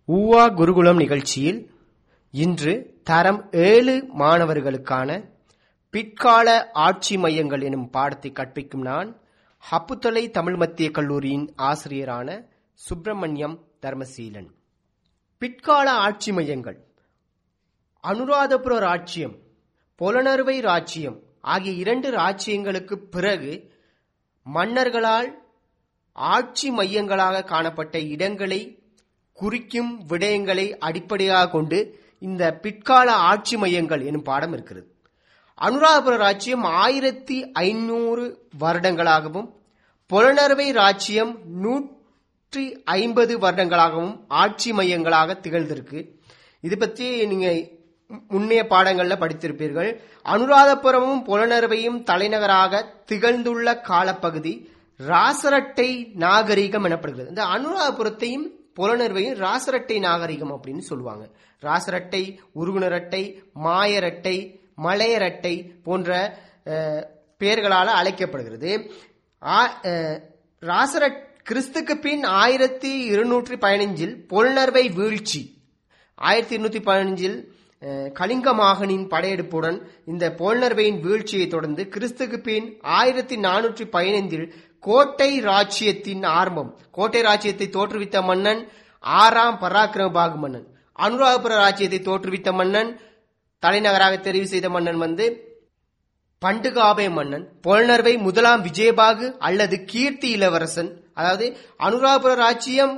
ஊவா குருகுலம் நிகழ்ச்சியில் இன்று தரம் ஏழு மாணவர்களுக்கான பிற்கால ஆட்சி மையங்கள் எனும் பாடத்தை கற்பிக்கும் நான் ஹப்புத்தொலை தமிழ் மத்திய கல்லூரியின் ஆசிரியரான சுப்பிரமணியம் தர்மசீலன் பிற்கால ஆட்சி மையங்கள் அனுராதபுர ராச்சியம் புலனறுவை ராச்சியம் ஆகிய இரண்டு ராச்சியங்களுக்கு பிறகு மன்னர்களால் ஆட்சி மையங்களாக காணப்பட்ட இடங்களை குறிக்கும் விடயங்களை அடிப்படையாக கொண்டு இந்த பிற்கால ஆட்சி மையங்கள் எனும் பாடம் இருக்கிறது அனுராதபுர ராச்சியம் ஆயிரத்தி ஐநூறு வருடங்களாகவும் புலனறுவை ராச்சியம் நூற்றி ஐம்பது வருடங்களாகவும் ஆட்சி மையங்களாக திகழ்ந்திருக்கு இது பற்றி நீங்க முன்னைய பாடங்கள்ல படித்திருப்பீர்கள் அனுராதபுரமும் புலனறுவையும் தலைநகராக திகழ்ந்துள்ள காலப்பகுதி ராசரட்டை நாகரிகம் எனப்படுகிறது இந்த அனுராதபுரத்தையும் புலனறுவையும் ராசரட்டை நாகரிகம் அப்படின்னு சொல்லுவாங்க ராசரட்டை உருகுணரட்டை மாயரட்டை மலையரட்டை போன்ற அஹ், பெயர்களால் அழைக்கப்படுகிறது ஆ- அஹ், ராசரட் கிறிஸ்துக்கு பின் ஆயிரத்தி இருநூற்றி பதினஞ்சில் பொல்னர்வை வீழ்ச்சி ஆயிரத்தி இருநூத்தி பதினஞ்சில் அஹ், கலிங்கமாகனின் படையெடுப்புடன் இந்த போல்னர்வையின் வீழ்ச்சியை தொடர்ந்து கிறிஸ்துக்கு பின் ஆயிரத்தி நானூற்றி பதினைந்தில் கோட்டை ராச்சியத்தின் ஆரம்பம் கோட்டை ராச்சியத்தை தோற்றுவித்த மன்னன் ஆறாம் பராக்கிரமபாகு மன்னன் அனுராதபுர ராச்சியத்தை தோற்றுவித்த மன்னன் தலைநகராக தெரிவு செய்த மன்னன் வந்து பண்டுகாபே மன்னன் பொல்னர்வை முதலாம் விஜயபாகு அல்லது கீர்த்தி இளவரசன் அதாவது அனுராதபுர ராச்சியம்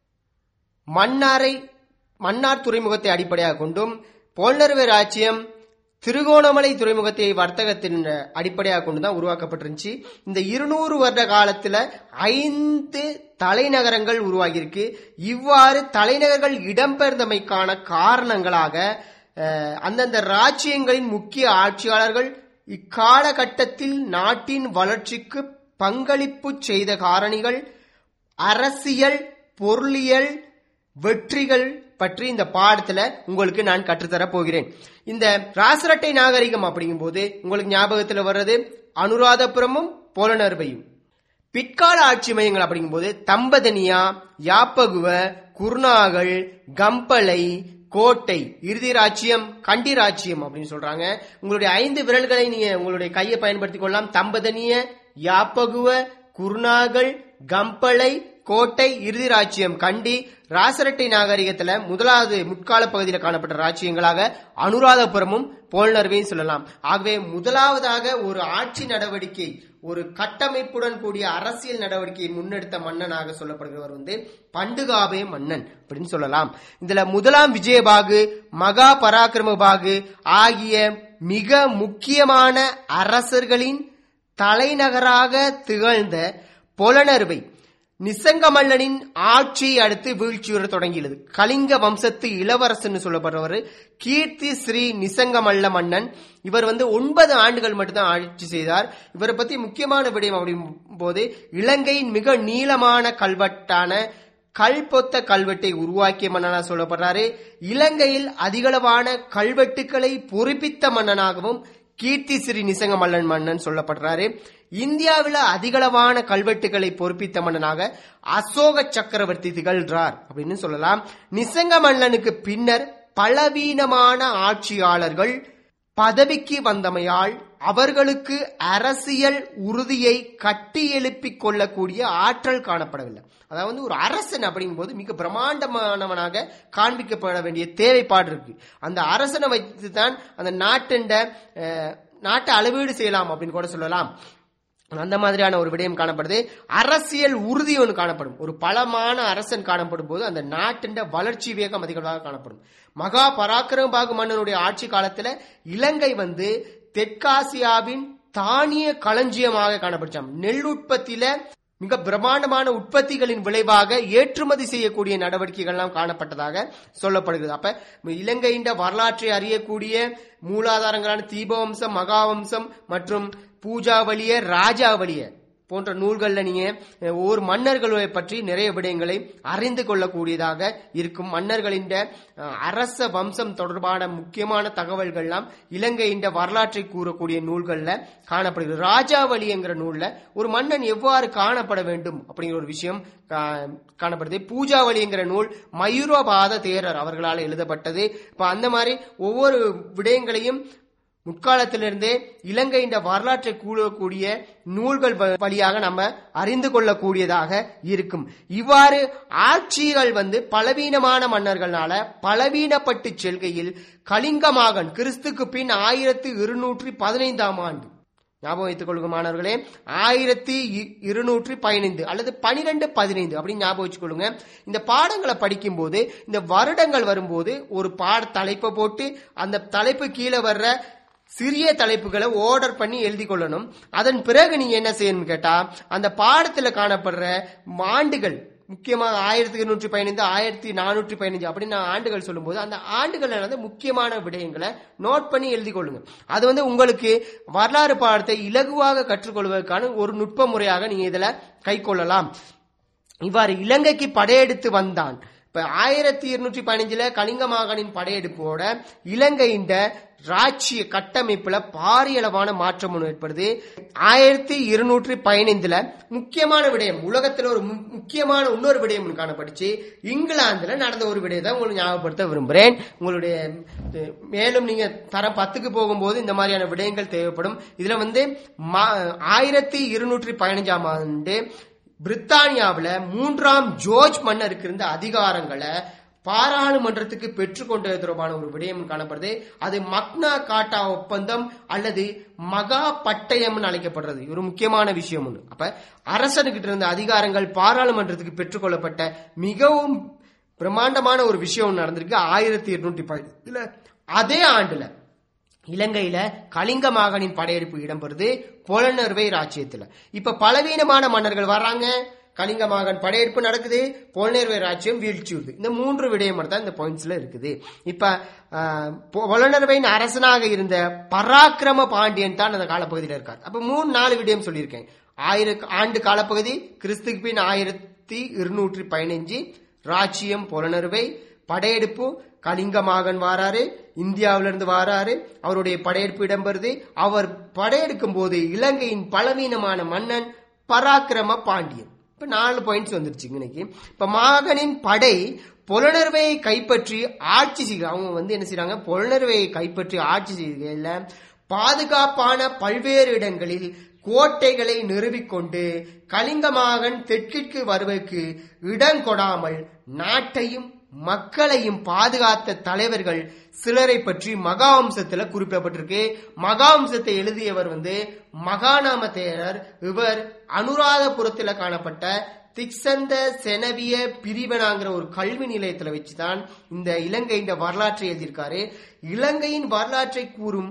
மன்னாரை மன்னார் துறைமுகத்தை அடிப்படையாக கொண்டும் போல்னர்வே ராச்சியம் திருகோணமலை துறைமுகத்தை வர்த்தகத்தின் அடிப்படையாக கொண்டு தான் உருவாக்கப்பட்டிருந்துச்சு இந்த இருநூறு வருட காலத்துல ஐந்து தலைநகரங்கள் உருவாகியிருக்கு இவ்வாறு தலைநகர்கள் இடம்பெயர்ந்தமைக்கான காரணங்களாக அஹ், அந்தந்த ராச்சியங்களின் முக்கிய ஆட்சியாளர்கள் இக்காலகட்டத்தில் நாட்டின் வளர்ச்சிக்கு பங்களிப்பு செய்த காரணிகள் அரசியல் பொருளியல் வெற்றிகள் பற்றி இந்த பாடத்துல உங்களுக்கு நான் கற்றுத்தர போகிறேன் இந்த ராசரட்டை நாகரிகம் அப்படிங்கும்போது உங்களுக்கு ஞாபகத்துல வர்றது அனுராதபுரமும் போலனர்வையும் பிற்கால ஆட்சி மையங்கள் அப்படிங்கும்போது தம்பதனியா யாப்பகுவ குர்நாகல் கம்பளை கோட்டை இறுதி ராச்சியம் கண்டி ராச்சியம் அப்படின்னு சொல்றாங்க உங்களுடைய ஐந்து விரல்களை நீங்க உங்களுடைய கையை பயன்படுத்திக் கொள்ளலாம் தம்பதனிய யாப்பகுவ குர்நாகல் கம்பளை கோட்டை இறுதி ராச்சியம் கண்டி ராசரட்டை நாகரிகத்துல முதலாவது முற்கால பகுதியில் காணப்பட்ட ராச்சியங்களாக அனுராதபுரமும் போல்னர்வையும் சொல்லலாம் ஆகவே முதலாவதாக ஒரு ஆட்சி நடவடிக்கை ஒரு கட்டமைப்புடன் கூடிய அரசியல் நடவடிக்கையை முன்னெடுத்த மன்னனாக சொல்லப்படுகிறவர் வந்து பண்டுகாபே மன்னன் அப்படின்னு சொல்லலாம் இதுல முதலாம் விஜயபாகு மகா பராக்கிரமபாகு ஆகிய மிக முக்கியமான அரசர்களின் தலைநகராக திகழ்ந்த பொலனறுவை நிசங்கமல்லனின் ஆட்சியை அடுத்து வீழ்ச்சியுற தொடங்கியது கலிங்க வம்சத்து இளவரசன் சொல்லப்படுறவர் கீர்த்தி ஸ்ரீ நிசங்கமல்ல மன்னன் இவர் வந்து ஒன்பது ஆண்டுகள் மட்டும்தான் ஆட்சி செய்தார் இவரை பத்தி முக்கியமான விடயம் அப்படின் போது இலங்கையின் மிக நீளமான கல்வெட்டான கல்பொத்த கல்வெட்டை உருவாக்கிய மன்னனா சொல்லப்படுறாரு இலங்கையில் அதிகளவான கல்வெட்டுக்களை பொறுப்பித்த மன்னனாகவும் கீர்த்தி ஸ்ரீ நிசங்க மல்லன் மன்னன் சொல்லப்படுறாரு இந்தியாவில் அதிகளவான கல்வெட்டுகளை பொறுப்பித்த மன்னனாக அசோக சக்கரவர்த்தி திகழ்றார் அப்படின்னு சொல்லலாம் நிசங்க மல்லனுக்கு பின்னர் பலவீனமான ஆட்சியாளர்கள் பதவிக்கு வந்தமையால் அவர்களுக்கு அரசியல் உறுதியை கட்டி எழுப்பிக் கொள்ளக்கூடிய ஆற்றல் காணப்படவில்லை அதாவது ஒரு அரசன் அப்படிங்கும்போது மிக பிரம்மாண்டமானவனாக காண்பிக்கப்பட வேண்டிய தேவைப்பாடு இருக்கு அந்த அரசனை வைத்து தான் அந்த நாட்டின் அஹ், நாட்டை அளவீடு செய்யலாம் அப்படின்னு கூட சொல்லலாம் அந்த மாதிரியான ஒரு விடயம் காணப்படுது அரசியல் உறுதி ஒன்று காணப்படும் ஒரு பலமான அரசன் காணப்படும் போது அந்த நாட்டின் வளர்ச்சி வேகம் அதிகமாக காணப்படும் மகா பராக்கிரமபாகு மன்னனுடைய ஆட்சி காலத்துல இலங்கை வந்து தெற்காசியாவின் தானிய களஞ்சியமாக காணப்படுச்சாம் நெல் உற்பத்தியில மிக பிரம்மாண்டமான உற்பத்திகளின் விளைவாக ஏற்றுமதி செய்யக்கூடிய நடவடிக்கைகள்லாம் காணப்பட்டதாக சொல்லப்படுகிறது அப்ப இலங்கையின் வரலாற்றை அறியக்கூடிய மூலாதாரங்களான தீபவம்சம் மகாவம்சம் மற்றும் பூஜாவளிய ராஜாவளிய போன்ற நூல்கள்ல நீங்க அஹ், ஒவ்வொரு மன்னர்களை பற்றி நிறைய விடயங்களை அறிந்து கொள்ளக்கூடியதாக இருக்கும் மன்னர்களின் அஹ், அரச வம்சம் தொடர்பான முக்கியமான தகவல்கள்லாம் இலங்கையின் வரலாற்றை கூறக்கூடிய நூல்கள்ல காணப்படுகிறது ராஜாவளி என்கிற நூல்ல ஒரு மன்னன் எவ்வாறு காணப்பட வேண்டும் அப்படிங்கிற ஒரு விஷயம் கா- காணப்படுது பூஜாவளி என்கிற நூல் மயூரபாத தேரர் அவர்களால் எழுதப்பட்டது இப்ப அந்த மாதிரி ஒவ்வொரு விடயங்களையும் முற்காலத்திலிருந்தே இலங்கையின் வரலாற்றை கூறக்கூடிய நூல்கள் வ- வழியாக நம்ம அறிந்து கொள்ளக்கூடியதாக இருக்கும் இவ்வாறு ஆட்சிகள் வந்து பலவீனமான மன்னர்களால பலவீனப்பட்டு செல்கையில் கலிங்கமாகன் கிறிஸ்துக்கு பின் ஆயிரத்தி இருநூற்றி பதினைந்தாம் ஆண்டு ஞாபகம் வைத்துக் கொள்ளுங்க மாணவர்களே ஆயிரத்தி இ- இருநூற்றி பதினைந்து அல்லது பனிரெண்டு பதினைந்து அப்படின்னு ஞாபகம் வச்சுக்கொள்ளுங்க இந்த பாடங்களை படிக்கும்போது இந்த வருடங்கள் வரும்போது ஒரு பாட தலைப்பை போட்டு அந்த தலைப்பு கீழே வர்ற சிறிய தலைப்புகளை ஆர்டர் பண்ணி எழுதி கொள்ளணும் அதன் பிறகு நீங்க என்ன செய்யணும்னு கேட்டா அந்த பாடத்துல காணப்படுற ஆண்டுகள் முக்கியமாக ஆயிரத்தி இருநூற்றி பதினைந்து ஆயிரத்தி நானூற்றி பதினஞ்சு அப்படின்னு நான் ஆண்டுகள் சொல்லும்போது அந்த ஆண்டுகள் வந்து முக்கியமான விடயங்களை நோட் பண்ணி எழுதி கொள்ளுங்க அது வந்து உங்களுக்கு வரலாறு பாடத்தை இலகுவாக கற்றுக்கொள்வதற்கான ஒரு நுட்ப முறையாக நீங்க இதுல கை கொள்ளலாம் இவ்வாறு இலங்கைக்கு படையெடுத்து வந்தான் இப்ப ஆயிரத்தி இருநூற்றி பதினஞ்சுல கலிங்க மாகாணின் படையெடுப்போட இலங்கையின் ராட்சிய கட்டமைப்புல பாரியளவான மாற்றம் ஒன்று ஏற்படுது ஆயிரத்தி இருநூற்றி பதினைந்துல முக்கியமான விடயம் உலகத்துல ஒரு மு- முக்கியமான இன்னொரு விடயம் ஒன்று காணப்பட்டுச்சு இங்கிலாந்துல நடந்த ஒரு விடயத்தை உங்களுக்கு ஞாபகப்படுத்த விரும்புகிறேன் உங்களுடைய அஹ், மேலும் நீங்க தரம் பத்துக்கு போகும்போது இந்த மாதிரியான விடயங்கள் தேவைப்படும் இதுல வந்து மா- ஆயிரத்தி இருநூற்றி பதினஞ்சாம் ஆண்டு பிரித்தானியாவுல மூன்றாம் ஜோர்ஜ் மன்னருக்கு இருந்த அதிகாரங்களை பாராளுமன்றத்துக்கு பெற்றுக்கொண்டது தொடர்பான ஒரு விடயம் காணப்படுது அது மக்னா காட்டா ஒப்பந்தம் அல்லது மகா பட்டயம்னு அழைக்கப்படுறது இது ஒரு முக்கியமான விஷயம் ஒண்ணு அப்ப அரசனுக்கிட்ட இருந்த அதிகாரங்கள் பாராளுமன்றத்துக்கு பெற்றுக்கொள்ளப்பட்ட மிகவும் பிரம்மாண்டமான ஒரு விஷயம் ஒண்ணு நடந்திருக்கு ஆயிரத்தி இருநூற்றி பதினெட்டுல அதே ஆண்டுல இலங்கையில கலிங்க மாகாணின் படையெடுப்பு இடம்பெறுது புலனர்வை ராச்சியத்துல இப்ப பலவீனமான மன்னர்கள் வர்றாங்க கலிங்க மாகாண் படையெடுப்பு நடக்குது புலனர்வை ராச்சியம் வீழ்ச்சியுறுது இந்த மூன்று விடயம் மட்டும் தான் இந்த பாயிண்ட்ஸ்ல இருக்குது இப்ப ஆஹ், புலனர்வையின் அரசனாக இருந்த பராக்கிரம பாண்டியன் தான் அந்த காலப்பகுதியில் இருக்கார் அப்ப மூணு நாலு விடயம் சொல்லியிருக்கேன் ஆயிரம் ஆண்டு காலப்பகுதி கிறிஸ்துக்கு பின் ஆயிரத்தி இருநூற்றி பதினஞ்சு ராச்சியம் புலனர்வை படையெடுப்பு கலிங்கமாகன் வாராரு இந்தியாவிலிருந்து வாராரு அவருடைய படையெடுப்பு இடம்பெறுது அவர் படையெடுக்கும் போது இலங்கையின் பலவீனமான மன்னன் பராக்கிரம பாண்டியன் இப்ப நாலு பாயிண்ட்ஸ் வந்துருச்சுங்க இன்னைக்கு இப்ப மாகனின் படை புலனர்வையை கைப்பற்றி ஆட்சி செய்ய அவங்க வந்து என்ன செய்றாங்க புலனர்வையை கைப்பற்றி ஆட்சி செய்யல பாதுகாப்பான பல்வேறு இடங்களில் கோட்டைகளை நிறுவிக்கொண்டு கலிங்கமாகன் தெற்கிற்கு வருவதற்கு இடம் கொடாமல் நாட்டையும் மக்களையும் பாதுகாத்த தலைவர்கள் சிலரை பற்றி மகாவம்சத்துல குறிப்பிடப்பட்டிருக்கு மகாவம்சத்தை எழுதியவர் வந்து மகாநாம தேரர் இவர் அனுராதபுரத்துல காணப்பட்ட திக்சந்த செனவிய பிரிவனாங்கிற ஒரு கல்வி நிலையத்துல வச்சுதான் இந்த இலங்கையின் வரலாற்றை எழுதியிருக்காரு இலங்கையின் வரலாற்றை கூறும்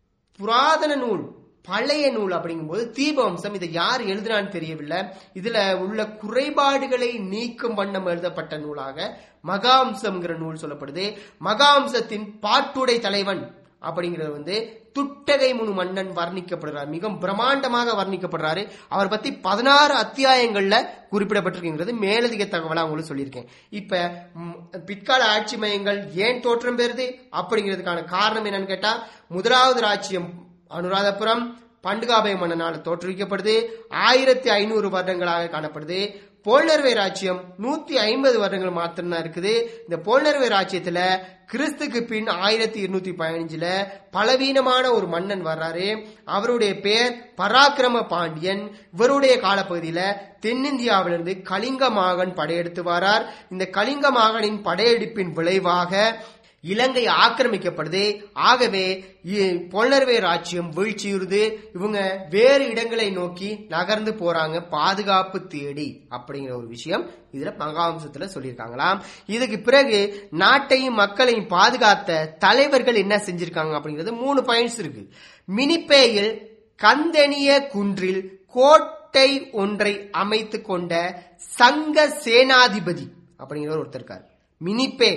புராதன நூல் பழைய நூல் அப்படிங்கும்போது தீபவம்சம் இதை யார் எழுதினான்னு தெரியவில்லை இதுல உள்ள குறைபாடுகளை நீக்கும் வண்ணம் எழுதப்பட்ட நூலாக மகாவம்சம்ங்கிற நூல் சொல்லப்படுது மகாவம்சத்தின் பாட்டுடை தலைவன் அப்படிங்கிறது வந்து துட்டகை முனு மன்னன் வர்ணிக்கப்படுறார் மிக பிரம்மாண்டமாக வர்ணிக்கப்படுறாரு அவர் பத்தி பதினாறு அத்தியாயங்கள்ல குறிப்பிடப்பட்டிருக்குங்கிறது மேலதிக தகவலா உங்களுக்கு சொல்லியிருக்கேன் இப்ப ம், பிற்கால ஆட்சி மையங்கள் ஏன் தோற்றம் பெறுது அப்படிங்கிறதுக்கான காரணம் என்னன்னு கேட்டா முதலாவது ராஜ்யம் அனுராதபுரம் பண்டுகாபய மன்னனால் தோற்றுவிக்கப்படுது ஆயிரத்தி ஐநூறு வருடங்களாக காணப்படுது போல்னர்வே ராஜ்யம் நூத்தி ஐம்பது வருடங்கள் மாத்திரம்தான் இருக்குது இந்த போல்னர்வே ராஜ்யத்துல கிறிஸ்துக்கு பின் ஆயிரத்தி இருநூத்தி பதினஞ்சுல பலவீனமான ஒரு மன்னன் வர்றாரு அவருடைய பெயர் பராக்கிரம பாண்டியன் இவருடைய காலப்பகுதியில தென்னிந்தியாவிலிருந்து கலிங்க மாகன் படையெடுத்து வரார் இந்த கலிங்க மாகனின் படையெடுப்பின் விளைவாக இலங்கை ஆக்கிரமிக்கப்படுது ஆகவே இ- பொன்னர்வே ராஜ்யம் வீழ்ச்சியுறுது இவங்க வேறு இடங்களை நோக்கி நகர்ந்து போறாங்க பாதுகாப்பு தேடி அப்படிங்கிற ஒரு விஷயம் இதுல மகாவம்சத்துல சொல்லியிருக்காங்களாம் இதுக்கு பிறகு நாட்டையும் மக்களையும் பாதுகாத்த தலைவர்கள் என்ன செஞ்சிருக்காங்க அப்படிங்கிறது மூணு பாயிண்ட்ஸ் இருக்கு மினிப்பேயில் கந்தனிய குன்றில் கோட்டை ஒன்றை அமைத்து கொண்ட சங்க சேனாதிபதி அப்படிங்கிற ஒருத்தர் இருக்கார் மினிப்பே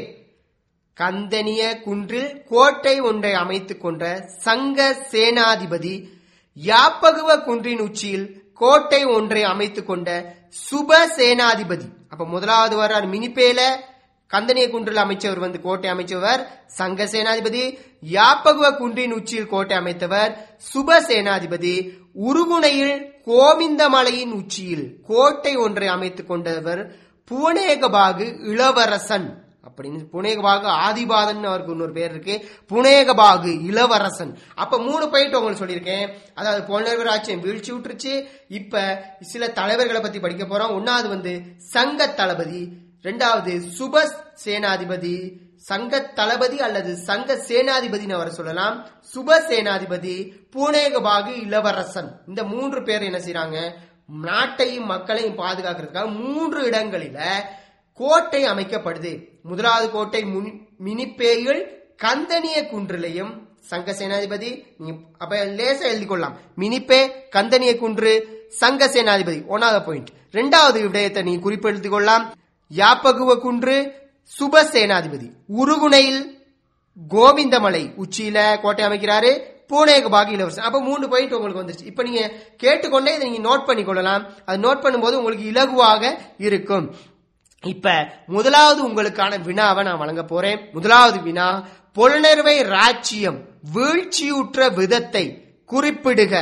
கந்தனிய குன்றில் கோட்டை ஒன்றை அமைத்துக் கொண்ட சங்க சேனாதிபதி யாப்பகுவ குன்றின் உச்சியில் கோட்டை ஒன்றை அமைத்துக் கொண்ட சுப சேனாதிபதி அப்ப முதலாவது வர்றார் மினிப்பேல கந்தனிய குன்றில் அமைச்சவர் வந்து கோட்டை அமைச்சவர் சங்க சேனாதிபதி யாப்பகுவ குன்றின் உச்சியில் கோட்டை அமைத்தவர் சுப சேனாதிபதி உருகுணையில் கோவிந்தமலையின் உச்சியில் கோட்டை ஒன்றை அமைத்துக் கொண்டவர் புவனேகபாகு இளவரசன் அப்படின்னு புனேகபாகு ஆதிபாதன் அவருக்கு இன்னொரு பேர் இருக்கு புனேகபாகு இளவரசன் அப்ப மூணு பாயிண்ட் உங்களுக்கு சொல்லியிருக்கேன் அதாவது பொன்னர்வர் ஆட்சியம் வீழ்ச்சி விட்டுருச்சு இப்ப சில தலைவர்களை பத்தி படிக்க போறோம் ஒன்னாவது வந்து சங்க தளபதி ரெண்டாவது சுப சேனாதிபதி சங்க தளபதி அல்லது சங்க சேனாதிபதினு அவர் சொல்லலாம் சுப சேனாதிபதி பூனேகபாகு இளவரசன் இந்த மூன்று பேர் என்ன செய்றாங்க நாட்டையும் மக்களையும் பாதுகாக்கிறதுக்காக மூன்று இடங்களில கோட்டை அமைக்கப்படுது முதலாவது கோட்டை முனி- மினிப்பேயில் கந்தனிய குன்றிலையும் சங்க சேனாதிபதி நீங்க அப்ப லேசா எழுதி கொள்ளலாம் மினிப்பே கந்தனிய குன்று சங்க சேனாதிபதி ஒன்னாவது பாயிண்ட் ரெண்டாவது விடயத்தை நீ குறிப்பெடுத்துக் கொள்ளலாம் யாப்பகுவ குன்று சுப சேனாதிபதி உருகுணையில் கோவிந்தமலை உச்சியில கோட்டை அமைக்கிறாரு பூனேகபாகு இளவரசன் அப்ப மூணு பாயிண்ட் உங்களுக்கு வந்துருச்சு இப்ப நீங்க கேட்டுக்கொண்டே இதை நீங்க நோட் பண்ணி கொள்ளலாம் அது நோட் பண்ணும்போது உங்களுக்கு இலகுவாக இருக்கும் இப்ப முதலாவது உங்களுக்கான வினாவை நான் வழங்க போறேன் முதலாவது வினா பொலனர்வை ராச்சியம் வீழ்ச்சியுற்ற விதத்தை குறிப்பிடுக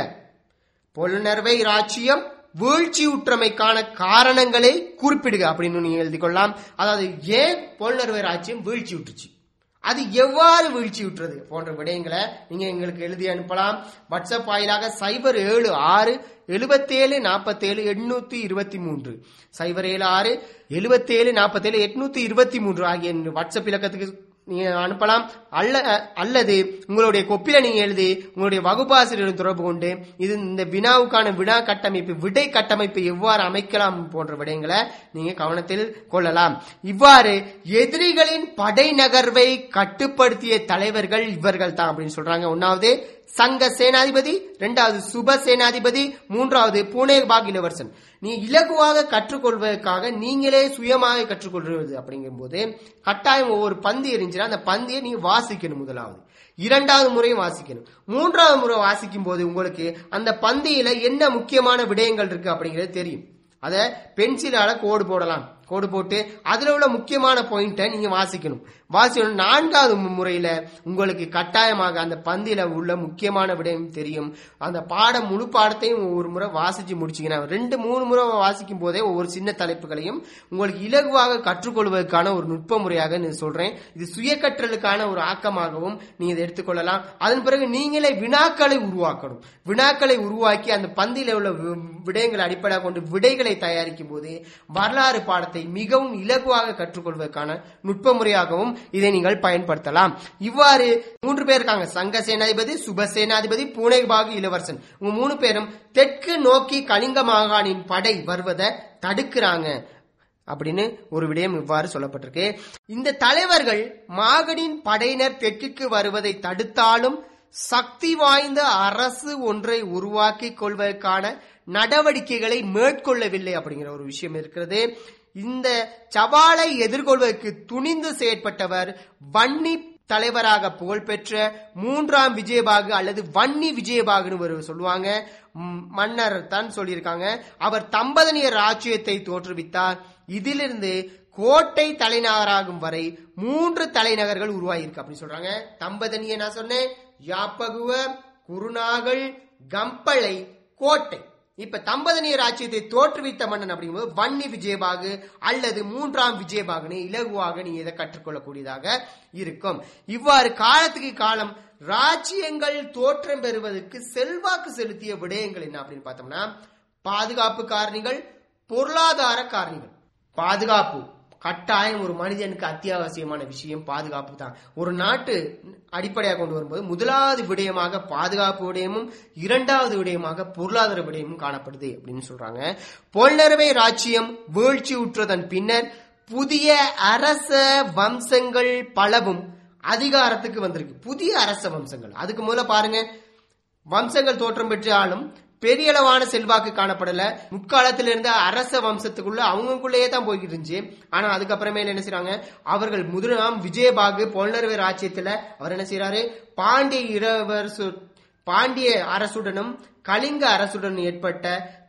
பொலனர்வை ராச்சியம் வீழ்ச்சியுற்றமைக்கான காரணங்களை குறிப்பிடுக அப்படின்னு நீங்க எழுதி கொள்ளலாம் அதாவது ஏன் பொலனர்வை ராச்சியம் வீழ்ச்சி விட்டுச்சு அது எவ்வாறு வீழ்ச்சி விட்டுறது போன்ற விடயங்களை நீங்க எங்களுக்கு எழுதி அனுப்பலாம் வாட்ஸ்அப் வாயிலாக சைபர் ஏழு ஆறு எழுபத்தேழு நாற்பத்தேழு எண்ணூத்தி இருபத்தி மூன்று சைபர் ஏழு ஆறு எழுபத்தேழு நாற்பத்தேழு எட்நூத்தி இருபத்தி மூன்று ஆகிய வாட்ஸ்அப் இலக்கத்துக்கு நீங்க அனுப்பலாம் அல்ல அல்லது உங்களுடைய கொப்பில நீங்க எழுதி உங்களுடைய வகுப்பாசிரியருடன் தொடர்பு கொண்டு இது இந்த வினாவுக்கான வினா கட்டமைப்பு விடை கட்டமைப்பு எவ்வாறு அமைக்கலாம் போன்ற விடயங்களை நீங்க கவனத்தில் கொள்ளலாம் இவ்வாறு எதிரிகளின் படை நகர்வை கட்டுப்படுத்திய தலைவர்கள் இவர்கள் தான் அப்படின்னு சொல்றாங்க ஒன்னாவது சங்க சேனாதிபதி இரண்டாவது சுப சேனாதிபதி மூன்றாவது புனேபாக் இளவரசன் நீ இலகுவாக கற்றுக்கொள்வதற்காக நீங்களே சுயமாக கற்றுக்கொள்வது அப்படிங்கும்போது கட்டாயம் ஒவ்வொரு பந்து இருந்துச்சுன்னா அந்த பந்தியை நீ வாசிக்கணும் முதலாவது இரண்டாவது முறையும் வாசிக்கணும் மூன்றாவது முறை வாசிக்கும் போது உங்களுக்கு அந்த பந்தியில என்ன முக்கியமான விடயங்கள் இருக்கு அப்படிங்கிறது தெரியும் அத பென்சிலால கோடு போடலாம் கோடு போட்டு அதுல உள்ள முக்கியமான பாயிண்ட்டை நீங்க வாசிக்கணும் வாசிக்கணும் நான்காவது மு- முறையில உங்களுக்கு கட்டாயமாக அந்த பந்தில உள்ள முக்கியமான விடயம் தெரியும் அந்த பாடம் முழு பாடத்தையும் ஒவ்வொரு முறை வாசிச்சு முடிச்சீங்கன்னா ரெண்டு மூணு முறை வாசிக்கும் போதே ஒவ்வொரு சின்ன தலைப்புகளையும் உங்களுக்கு இலகுவாக கற்றுக்கொள்வதற்கான ஒரு நுட்ப முறையாக நான் சொல்றேன் இது சுய கற்றலுக்கான ஒரு ஆக்கமாகவும் நீங்க இதை எடுத்துக்கொள்ளலாம் அதன் பிறகு நீங்களே வினாக்களை உருவாக்கணும் வினாக்களை உருவாக்கி அந்த பந்தியில உள்ள வி- விடயங்களை அடிப்படையாக கொண்டு விடைகளை தயாரிக்கும் போது வரலாறு பாடத்தை மிகவும் இலகுவாக கற்றுக்கொள்வதற்கான நுட்ப முறையாகவும் இதை நீங்கள் பயன்படுத்தலாம் இவ்வாறு மூன்று பேர் இருக்காங்க சங்க சேனாதிபதி சுப சேனாதிபதி பூனேபாகு இளவரசன் உங்க மூணு பேரும் தெற்கு நோக்கி கலிங்க மாகாணின் படை வருவதை தடுக்கிறாங்க அப்படின்னு ஒரு விடயம் இவ்வாறு சொல்லப்பட்டிருக்கு இந்த தலைவர்கள் மாகடின் படையினர் தெற்குக்கு வருவதை தடுத்தாலும் சக்தி வாய்ந்த அரசு ஒன்றை உருவாக்கி கொள்வதற்கான நடவடிக்கைகளை மேற்கொள்ளவில்லை அப்படிங்கிற ஒரு விஷயம் இருக்கிறது இந்த சவாலை எதிர்கொள்வதற்கு துணிந்து செயற்பட்டவர் வன்னி தலைவராக புகழ்பெற்ற மூன்றாம் விஜயபாகு அல்லது வன்னி விஜயபாகுன்னு ஒரு சொல்லுவாங்க ம், மன்னர் தான் சொல்லியிருக்காங்க அவர் தம்பதனியர் ராஜ்யத்தை தோற்றுவித்தார் இதிலிருந்து கோட்டை தலைநகராகும் வரை மூன்று தலைநகர்கள் உருவாகியிருக்கு அப்படின்னு சொல்றாங்க தம்பதனிய நான் சொன்னேன் யாப்பகுவ குருநாகல் கம்பளை கோட்டை இப்ப தம்பதனிய ராஜ்யத்தை தோற்றுவித்த மன்னன் அப்படிங்கும்போது வன்னி விஜயபாகு அல்லது மூன்றாம் விஜயபாகுன்னு இலகுவாக நீ இதை கற்றுக்கொள்ளக்கூடியதாக இருக்கும் இவ்வாறு காலத்துக்கு காலம் ராஜ்யங்கள் தோற்றம் பெறுவதற்கு செல்வாக்கு செலுத்திய விடயங்கள் என்ன அப்படின்னு பார்த்தோம்னா பாதுகாப்பு காரணிகள் பொருளாதார காரணிகள் பாதுகாப்பு கட்டாயம் ஒரு மனிதனுக்கு அத்தியாவசியமான விஷயம் பாதுகாப்பு தான் ஒரு நாட்டு அடிப்படையாக கொண்டு வரும்போது முதலாவது விடயமாக பாதுகாப்பு விடயமும் இரண்டாவது விடயமாக பொருளாதார விடயமும் காணப்படுது அப்படின்னு சொல்றாங்க பொல்நரவை ராஜ்யம் வீழ்ச்சி உற்றதன் பின்னர் புதிய அரச வம்சங்கள் பலவும் அதிகாரத்துக்கு வந்திருக்கு புதிய அரச வம்சங்கள் அதுக்கு முதல்ல பாருங்க வம்சங்கள் தோற்றம் பெற்றாலும் பெரிய அளவான செல்வாக்கு காணப்படல முற்காலத்தில் இருந்த அரச வம்சத்துக்குள்ள அவங்களுக்குள்ளேயே தான் போய்கிட்டு இருந்துச்சு ஆனா அதுக்கப்புறமேல என்ன செய்றாங்க அவர்கள் முதலாம் விஜயபாகு பொன்னரவை ராஜ்யத்துல அவர் என்ன செய்யறாரு பாண்டிய இரவரசு பாண்டிய அரசுடனும் கலிங்க அரசுடன் ஏற்பட்ட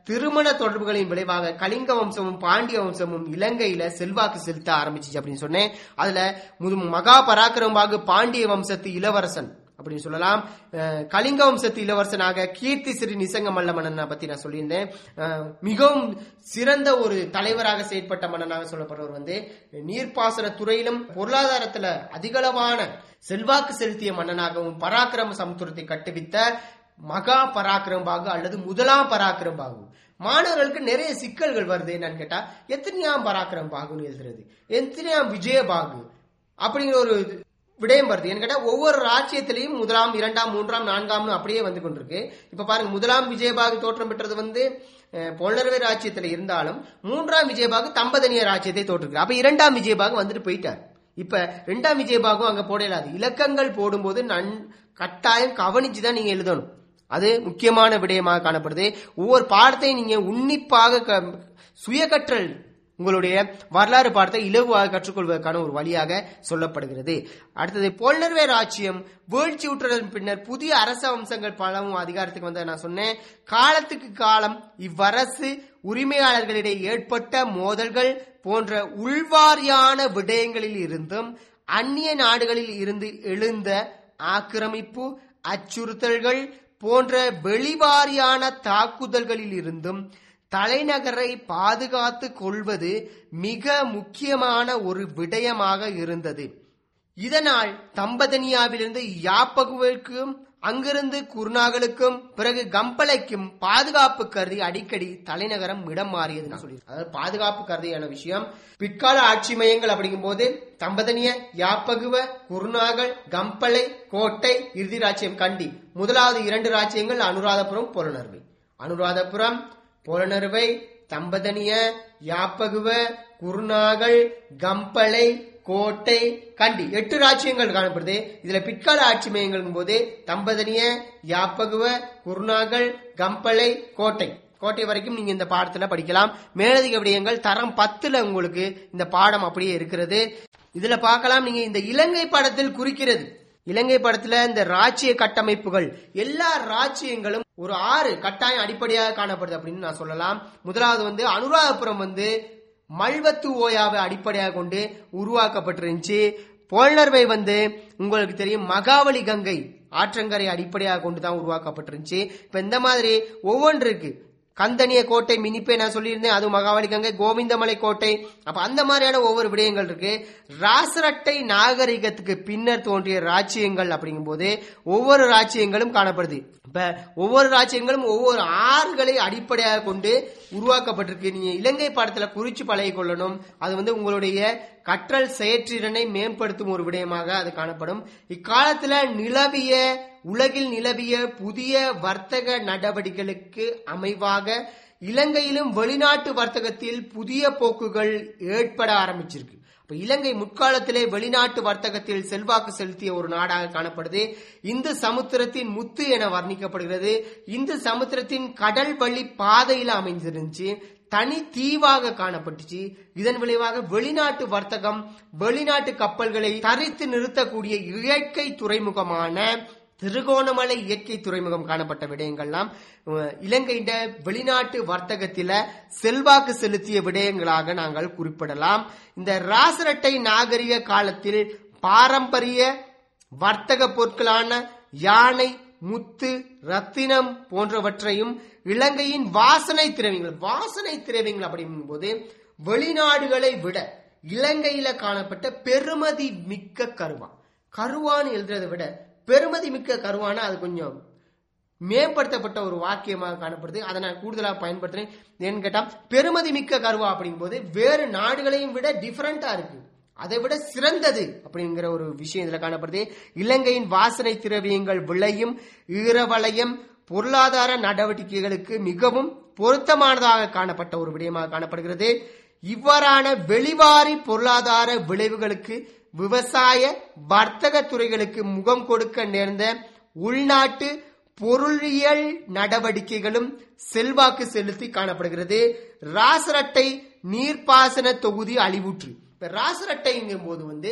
திருமண தொடர்புகளின் விளைவாக கலிங்க வம்சமும் பாண்டிய வம்சமும் இலங்கையில செல்வாக்கு செலுத்த ஆரம்பிச்சிச்சு அப்படின்னு சொன்னேன் அதுல முது- மகா பராக்கிரமபாகு பாண்டிய வம்சத்து இளவரசன் அப்படின்னு சொல்லலாம் அஹ், கலிங்க வம்சத்து இளவரசனாக கீர்த்தி ஸ்ரீ நிசங்க மல்ல மன்னனை பத்தி நான் சொல்லியிருந்தேன் அஹ், மிகவும் சிறந்த ஒரு தலைவராக செயற்பட்ட மன்னனாக சொல்லப்படுறவர் வந்து நீர்ப்பாசன துறையிலும் பொருளாதாரத்துல அதிகளவான செல்வாக்கு செலுத்திய மன்னனாகவும் பராக்கிரம சமுத்திரத்தை கட்டுவித்த மகா பராக்கிரம் பாகு அல்லது முதலாம் பராக்கிரம் பாகு மாணவர்களுக்கு நிறைய சிக்கல்கள் வருது என்னன்னு கேட்டா எத்தனையாம் பராக்கிரம் பாகுன்னு எழுதுறது எத்தனையாம் விஜய பாகு அப்படிங்கிற ஒரு விடயம் வருது ஏன்னு கேட்டா ஒவ்வொரு ராஜ்யத்திலையும் முதலாம் இரண்டாம் மூன்றாம் நான்காம்னு அப்படியே வந்து கொண்டிருக்கு இப்ப பாருங்க முதலாம் விஜயபாகு தோற்றம் பெற்றது வந்து அஹ், பொன்னரவை ராஜ்யத்துல இருந்தாலும் மூன்றாம் விஜயபாகு தம்பதனிய ராஜ்யத்தை தோற்றுருக்கு அப்ப இரண்டாம் விஜயபாகு வந்துட்டு போயிட்டார் இப்ப ரெண்டாம் விஜயபாகும் அங்க போடலாது இலக்கங்கள் போடும்போது நன் கட்டாயம் கவனிச்சுதான் நீங்க எழுதணும் அது முக்கியமான விடயமாக காணப்படுது ஒவ்வொரு பாடத்தையும் நீங்க உன்னிப்பாக க- சுயகற்றல் உங்களுடைய வரலாறு பாடத்தை இலகுவாக கற்றுக்கொள்வதற்கான ஒரு வழியாக சொல்லப்படுகிறது அடுத்தது பொன்னர்வே ராஜ்யம் வீழ்ச்சி உற்றதன் பின்னர் புதிய அரச வம்சங்கள் பலவும் அதிகாரத்துக்கு வந்த நான் சொன்னேன் காலத்துக்கு காலம் இவ்வரசு உரிமையாளர்களிடையே ஏற்பட்ட மோதல்கள் போன்ற உள்வாரியான விடயங்களில் இருந்தும் அந்நிய நாடுகளில் இருந்து எழுந்த ஆக்கிரமிப்பு அச்சுறுத்தல்கள் போன்ற வெளிவாரியான தாக்குதல்களில் இருந்தும் தலைநகரை பாதுகாத்து கொள்வது மிக முக்கியமான ஒரு விடயமாக இருந்தது இதனால் தம்பதனியாவிலிருந்து யாப்பகுவிற்கும் அங்கிருந்து குருநாகலுக்கும் பிறகு கம்பளைக்கும் பாதுகாப்பு கருதி அடிக்கடி தலைநகரம் இடம் மாறியதுன்னு சொல்லி அதாவது பாதுகாப்பு கருதியான விஷயம் பிற்கால ஆட்சி மையங்கள் அப்படிங்கும்போது தம்பதனிய யாப்பகுவ குருநாகல் கம்பளை கோட்டை இறுதி ராச்சியம் கண்டி முதலாவது இரண்டு ராச்சியங்கள் அனுராதபுரம் புலனர்வை அனுராதபுரம் புலனறுவை தம்பதனிய யாப்பகுவ குருநாகல் கம்பளை கோட்டை கண்டி எட்டு ராஜ்யங்கள் காணப்படுது இதுல பிற்கால ஆட்சி மையங்கள் போது தம்பதனிய யாப்பகுவ குருநாகல் கம்பளை கோட்டை கோட்டை வரைக்கும் நீங்க இந்த பாடத்துல படிக்கலாம் மேலதிக விடயங்கள் தரம் பத்துல உங்களுக்கு இந்த பாடம் அப்படியே இருக்கிறது இதுல பார்க்கலாம் நீங்க இந்த இலங்கை படத்தில் குறிக்கிறது இலங்கை படத்துல இந்த ராஜ்ய கட்டமைப்புகள் எல்லா ராஜ்யங்களும் ஒரு ஆறு கட்டாயம் அடிப்படையாக காணப்படுது அப்படின்னு நான் சொல்லலாம் முதலாவது வந்து அனுராதபுரம் வந்து மல்வத்து ஓயாவை அடிப்படையாக கொண்டு உருவாக்கப்பட்டிருந்துச்சு போல்னர்வை வந்து உங்களுக்கு தெரியும் மகாவலி கங்கை ஆற்றங்கரை அடிப்படையாக கொண்டு தான் உருவாக்கப்பட்டிருந்துச்சு இப்ப இந்த மாதிரி ஒவ்வொன்று இருக்கு கந்தனிய கோட்டை மினிப்பே நான் சொல்லியிருந்தேன் அது மகாவலி கங்கை கோவிந்தமலை கோட்டை அப்ப அந்த மாதிரியான ஒவ்வொரு விடயங்கள் இருக்கு ராசரட்டை நாகரிகத்துக்கு பின்னர் தோன்றிய ராஜ்யங்கள் அப்படிங்கும்போது ஒவ்வொரு ராஜ்யங்களும் காணப்படுது இப்ப ஒவ்வொரு ராஜ்யங்களும் ஒவ்வொரு ஆறுகளை அடிப்படையாக கொண்டு உருவாக்கப்பட்டிருக்கு நீங்க இலங்கை பாடத்துல குறிச்சு பழகிக் கொள்ளணும் அது வந்து உங்களுடைய கற்றல் செயற்றிறனை மேம்படுத்தும் ஒரு விடயமாக அது காணப்படும் இக்காலத்துல நிலவிய உலகில் நிலவிய புதிய வர்த்தக நடவடிக்கைகளுக்கு அமைவாக இலங்கையிலும் வெளிநாட்டு வர்த்தகத்தில் புதிய போக்குகள் ஏற்பட ஆரம்பிச்சிருக்கு அப்ப இலங்கை முற்காலத்திலே வெளிநாட்டு வர்த்தகத்தில் செல்வாக்கு செலுத்திய ஒரு நாடாக காணப்படுது இந்து சமுத்திரத்தின் முத்து என வர்ணிக்கப்படுகிறது இந்து சமுத்திரத்தின் கடல் வழி பாதையில அமைஞ்சிருந்துச்சு தனி தீவாக காணப்பட்டுச்சு இதன் விளைவாக வெளிநாட்டு வர்த்தகம் வெளிநாட்டு கப்பல்களை தரித்து நிறுத்தக்கூடிய இயற்கை துறைமுகமான திருகோணமலை இயற்கை துறைமுகம் காணப்பட்ட விடயங்கள்லாம் அஹ், இலங்கையின் வெளிநாட்டு வர்த்தகத்தில செல்வாக்கு செலுத்திய விடயங்களாக நாங்கள் குறிப்பிடலாம் இந்த ராசரட்டை நாகரிக காலத்தில் பாரம்பரிய வர்த்தக பொருட்களான யானை முத்து ரத்தினம் போன்றவற்றையும் இலங்கையின் வாசனை திரவியங்கள் வாசனை திரவியங்கள் அப்படிங்கும் போது வெளிநாடுகளை விட இலங்கையில காணப்பட்ட பெருமதி மிக்க கருவா கருவான்னு எழுதுறதை விட பெருமதி மிக்க கருவானா அது கொஞ்சம் மேம்படுத்தப்பட்ட ஒரு வாக்கியமாக காணப்படுது அதை நான் கூடுதலாக பயன்படுத்துறேன் ஏன்னு கேட்டா பெருமதி மிக்க கருவா அப்படிங்கும்போது வேறு நாடுகளையும் விட டிஃபரெண்டா இருக்கு அதை விட சிறந்தது அப்படிங்கிற ஒரு விஷயம் இதுல காணப்படுது இலங்கையின் வாசனை திரவியங்கள் விளையும் ஈரவளையம் பொருளாதார நடவடிக்கைகளுக்கு மிகவும் பொருத்தமானதாக காணப்பட்ட ஒரு விடயமாக காணப்படுகிறது இவ்வாறான வெளிவாரி பொருளாதார விளைவுகளுக்கு விவசாய வர்த்தக துறைகளுக்கு முகம் கொடுக்க நேர்ந்த உள்நாட்டு பொருளியல் நடவடிக்கைகளும் செல்வாக்கு செலுத்தி காணப்படுகிறது ராசரட்டை நீர்ப்பாசன தொகுதி அழிவுற்று இப்ப ராசரட்டைங்கும் போது வந்து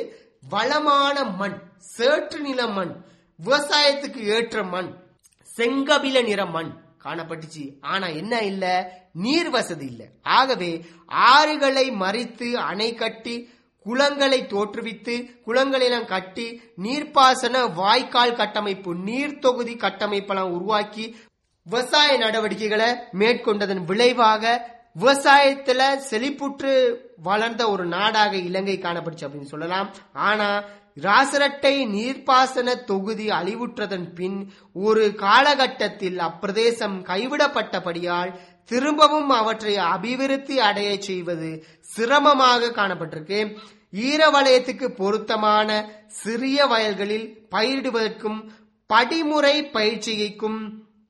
வளமான மண் சேற்று நில மண் விவசாயத்துக்கு ஏற்ற மண் செங்கபில நிற மண் காணப்பட்டுச்சு ஆனா என்ன இல்ல நீர் வசதி இல்ல ஆகவே ஆறுகளை மறித்து அணை கட்டி குளங்களை தோற்றுவித்து குளங்களெல்லாம் கட்டி நீர்ப்பாசன வாய்க்கால் கட்டமைப்பு நீர் தொகுதி கட்டமைப்பெல்லாம் உருவாக்கி விவசாய நடவடிக்கைகளை மேற்கொண்டதன் விளைவாக விவசாயத்துல செழிப்புற்று வளர்ந்த ஒரு நாடாக இலங்கை காணப்பட்டுச்சு அப்படின்னு சொல்லலாம் ஆனா ராசரட்டை நீர்ப்பாசன தொகுதி அழிவுற்றதன் பின் ஒரு காலகட்டத்தில் அப்பிரதேசம் கைவிடப்பட்டபடியால் திரும்பவும் அவற்றை அபிவிருத்தி அடைய செய்வது சிரமமாக காணப்பட்டிருக்கு ஈரவலயத்துக்கு பொருத்தமான சிறிய வயல்களில் பயிரிடுவதற்கும் படிமுறை பயிற்சிக்கும்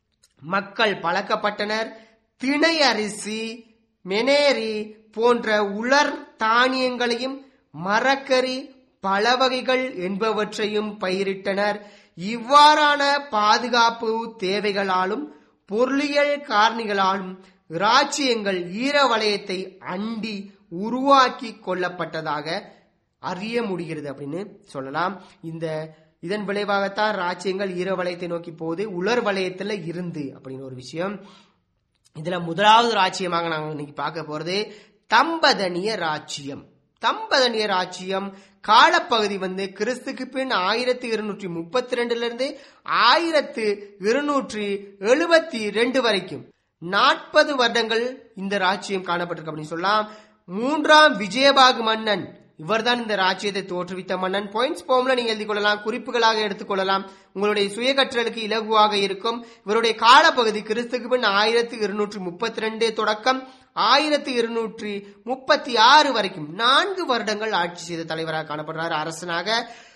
மக்கள் பழக்கப்பட்டனர் திணை அரிசி மெனேரி போன்ற உலர் தானியங்களையும் மரக்கறி பழவகைகள் என்பவற்றையும் பயிரிட்டனர் இவ்வாறான பாதுகாப்பு தேவைகளாலும் பொருளியல் காரணிகளாலும் இராச்சியங்கள் ஈர வலயத்தை அண்டி உருவாக்கி கொள்ளப்பட்டதாக அறிய முடிகிறது அப்படின்னு சொல்லலாம் இந்த இதன் விளைவாகத்தான் ராச்சியங்கள் ஈர வலயத்தை நோக்கி போகுது உலர் வலயத்துல இருந்து அப்படின்னு ஒரு விஷயம் இதுல முதலாவது ராச்சியமாக நாங்க இன்னைக்கு பார்க்க போறது தம்பதனிய ராச்சியம் தம்பதனிய ராச்சியம் காலப்பகுதி வந்து கிறிஸ்துக்கு பின் ஆயிரத்தி இருநூற்றி முப்பத்தி ரெண்டுல இருந்து ஆயிரத்து இருநூற்றி எழுபத்தி ரெண்டு வரைக்கும் நாற்பது வருடங்கள் இந்த ராச்சியம் காணப்பட்டிருக்கு அப்படின்னு சொல்லலாம் மூன்றாம் விஜயபாகு மன்னன் இவர்தான் இந்த ராஜ்யத்தை தோற்றுவித்த மன்னன் பாயிண்ட்ஸ் போம்ல நீங்க எழுதிக் கொள்ளலாம் குறிப்புகளாக எடுத்துக்கொள்ளலாம் உங்களுடைய சுய கற்றலுக்கு இலகுவாக இருக்கும் இவருடைய காலப்பகுதி கிறிஸ்துக்கு பின் ஆயிரத்தி இருநூற்றி முப்பத்தி ரெண்டு தொடக்கம் ஆயிரத்தி இருநூற்றி முப்பத்தி ஆறு வரைக்கும் நான்கு வருடங்கள் ஆட்சி செய்த தலைவராக காணப்படுறார் அரசனாக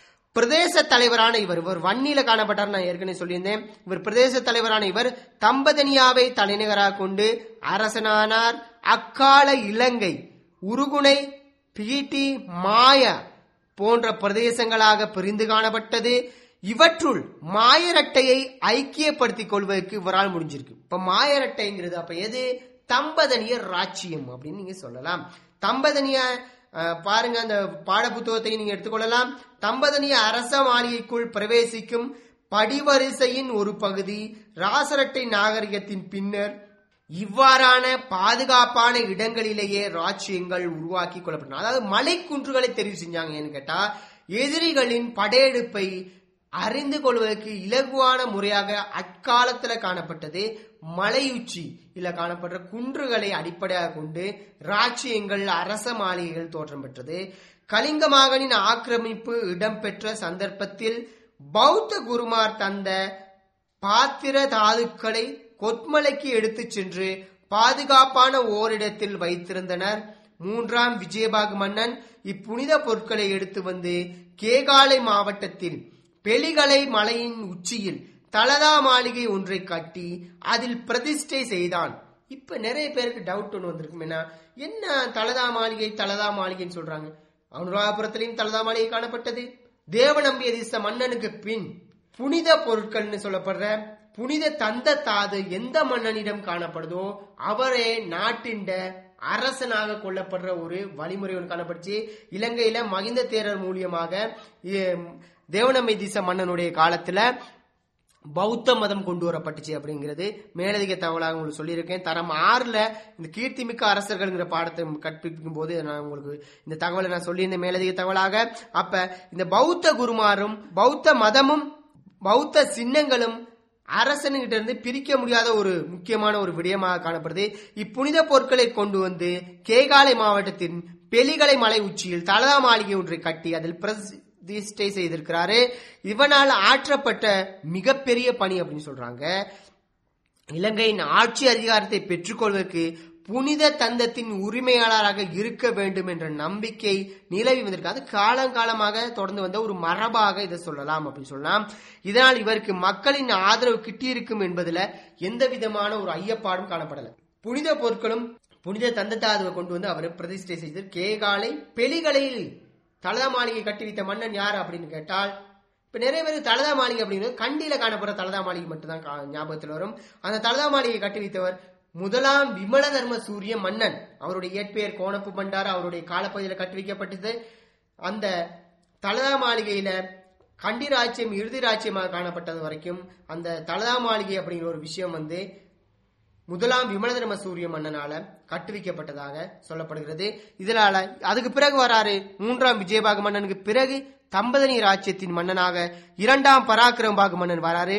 பிரதேச தலைவரான இவர் இவர் வன்னியில காணப்பட்டார் நான் ஏற்கனவே சொல்லியிருந்தேன் இவர் பிரதேச தலைவரான இவர் தம்பதனியாவை தலைநகராக கொண்டு அரசனானார் அக்கால இலங்கை உருகுணை பீட்டி மாய போன்ற பிரதேசங்களாக பிரிந்து காணப்பட்டது இவற்றுள் மாயரட்டையை ஐக்கியப்படுத்திக் கொள்வதற்கு இவரால் முடிஞ்சிருக்கு இப்ப மாயரட்டைங்கிறது அப்ப எது தம்பதனிய ராச்சியம் அப்படின்னு நீங்க சொல்லலாம் தம்பதனிய அஹ், பாருங்க அந்த பாடப்புத்தகத்தை நீங்க எடுத்துக்கொள்ளலாம் தம்பதனிய அரச மாளிகைக்குள் பிரவேசிக்கும் படிவரிசையின் ஒரு பகுதி ராசரட்டை நாகரிகத்தின் பின்னர் இவ்வாறான பாதுகாப்பான இடங்களிலேயே ராச்சியங்கள் உருவாக்கி கொள்ளப்பட்டன அதாவது மலைக்குன்றுகளை தெரிவு செஞ்சாங்க ஏன்னு கேட்டா எதிரிகளின் படையெடுப்பை அறிந்து கொள்வதற்கு இலகுவான முறையாக அக்காலத்துல காணப்பட்டது மலையுச்சி இல்ல காணப்படுற குன்றுகளை அடிப்படையாக கொண்டு ராச்சியங்கள் அரச மாளிகைகள் தோற்றம் பெற்றது கலிங்க மகனின் ஆக்கிரமிப்பு இடம்பெற்ற சந்தர்ப்பத்தில் பௌத்த குருமார் தந்த பாத்திர தாதுக்களை கொத்மலைக்கு எடுத்துச் சென்று பாதுகாப்பான ஓரிடத்தில் வைத்திருந்தனர் மூன்றாம் விஜயபாகு மன்னன் இப்புனித பொருட்களை எடுத்து வந்து கேகாலை மாவட்டத்தில் பெலிகலை மலையின் உச்சியில் தலதா மாளிகை ஒன்றை கட்டி அதில் பிரதிஷ்டை செய்தான் இப்ப நிறைய பேருக்கு டவுட் ஒன்று வந்திருக்கும் என்ன என்ன தலதா மாளிகை தலதா மாளிகைன்னு சொல்றாங்க அனுராபுரத்திலையும் தலதா மாளிகை காணப்பட்டது தேவநம்பிய திச மன்னனுக்கு பின் புனித பொருட்கள்னு சொல்லப்படுற புனித தந்த தாது எந்த மன்னனிடம் காணப்படுதோ அவரே நாட்டின் அரசனாக கொள்ளப்படுற ஒரு வழிமுறை ஒன்று காணப்படுச்சு இலங்கையில மகிந்த தேரர் மூலியமாக இ- தேவநம்பி திச மன்னனுடைய காலத்துல பௌத்த மதம் கொண்டு வரப்பட்டுச்சு அப்படிங்கிறது மேலதிக தகவலாக உங்களுக்கு சொல்லியிருக்கேன் தரம் ஆறுல இந்த கீர்த்திமிக்க அரசர்கள்ங்கிற பாடத்தை கற்பிக்கும் போது நான் உங்களுக்கு இந்த தகவலை நான் சொல்லியிருந்தேன் மேலதிக தகவலாக அப்ப இந்த பௌத்த குருமாரும் பௌத்த மதமும் பௌத்த சின்னங்களும் அரசனுகிட்ட இருந்து பிரிக்க முடியாத ஒரு முக்கியமான ஒரு விடயமாக காணப்படுது இப்புனித பொருட்களை கொண்டு வந்து கேகாலை மாவட்டத்தின் பெலிகலை மலை உச்சியில் தலதா மாளிகை ஒன்றை கட்டி அதில் பிரதிஷ்டை செய்திருக்கிறாரு இவனால் ஆற்றப்பட்ட மிகப்பெரிய பணி அப்படின்னு சொல்றாங்க இலங்கையின் ஆட்சி அதிகாரத்தை பெற்றுக்கொள்வதற்கு புனித தந்தத்தின் உரிமையாளராக இருக்க வேண்டும் என்ற நம்பிக்கை நிலவி வந்திருக்கு அது காலங்காலமாக தொடர்ந்து வந்த ஒரு மரபாக இதை சொல்லலாம் அப்படின்னு சொல்லலாம் இதனால் இவருக்கு மக்களின் ஆதரவு கிட்டியிருக்கும் என்பதுல எந்த விதமான ஒரு ஐயப்பாடும் காணப்படல புனித பொருட்களும் புனித தந்தத்தாதுவை கொண்டு வந்து அவர் பிரதிஷ்டை செய்து கேகாலை பெலிகளையில் தலதா மாளிகை கட்டி வைத்த மன்னன் யார் அப்படின்னு கேட்டால் இப்ப நிறைய பேர் தலதா மாளிகை அப்படிங்கிறது கண்டியில காணப்படுற தலதா மாளிகை மட்டும்தான் கா- ஞாபகத்தில் வரும் அந்த தலதா மாளிகை கட்டி வைத்தவர் முதலாம் விமல தர்ம சூரிய மன்னன் அவருடைய இயற்பெயர் கோணப்பு பண்டார அவருடைய காலப்பகுதியில் கட்டி வைக்கப்பட்டது அந்த தலதா மாளிகையில கண்டி ராஜ்யம் இறுதி ராஜ்யமாக காணப்பட்டது வரைக்கும் அந்த தலதா மாளிகை அப்படிங்கிற ஒரு விஷயம் வந்து முதலாம் விமலதர்ம சூரிய மன்னனால கட்டுவிக்கப்பட்டதாக சொல்லப்படுகிறது இதனால அதுக்கு பிறகு வராரு மூன்றாம் விஜயபாகு மன்னனுக்கு பிறகு தம்பதனி ராஜ்யத்தின் மன்னனாக இரண்டாம் பராக்கிரமபாகு மன்னன் வராரு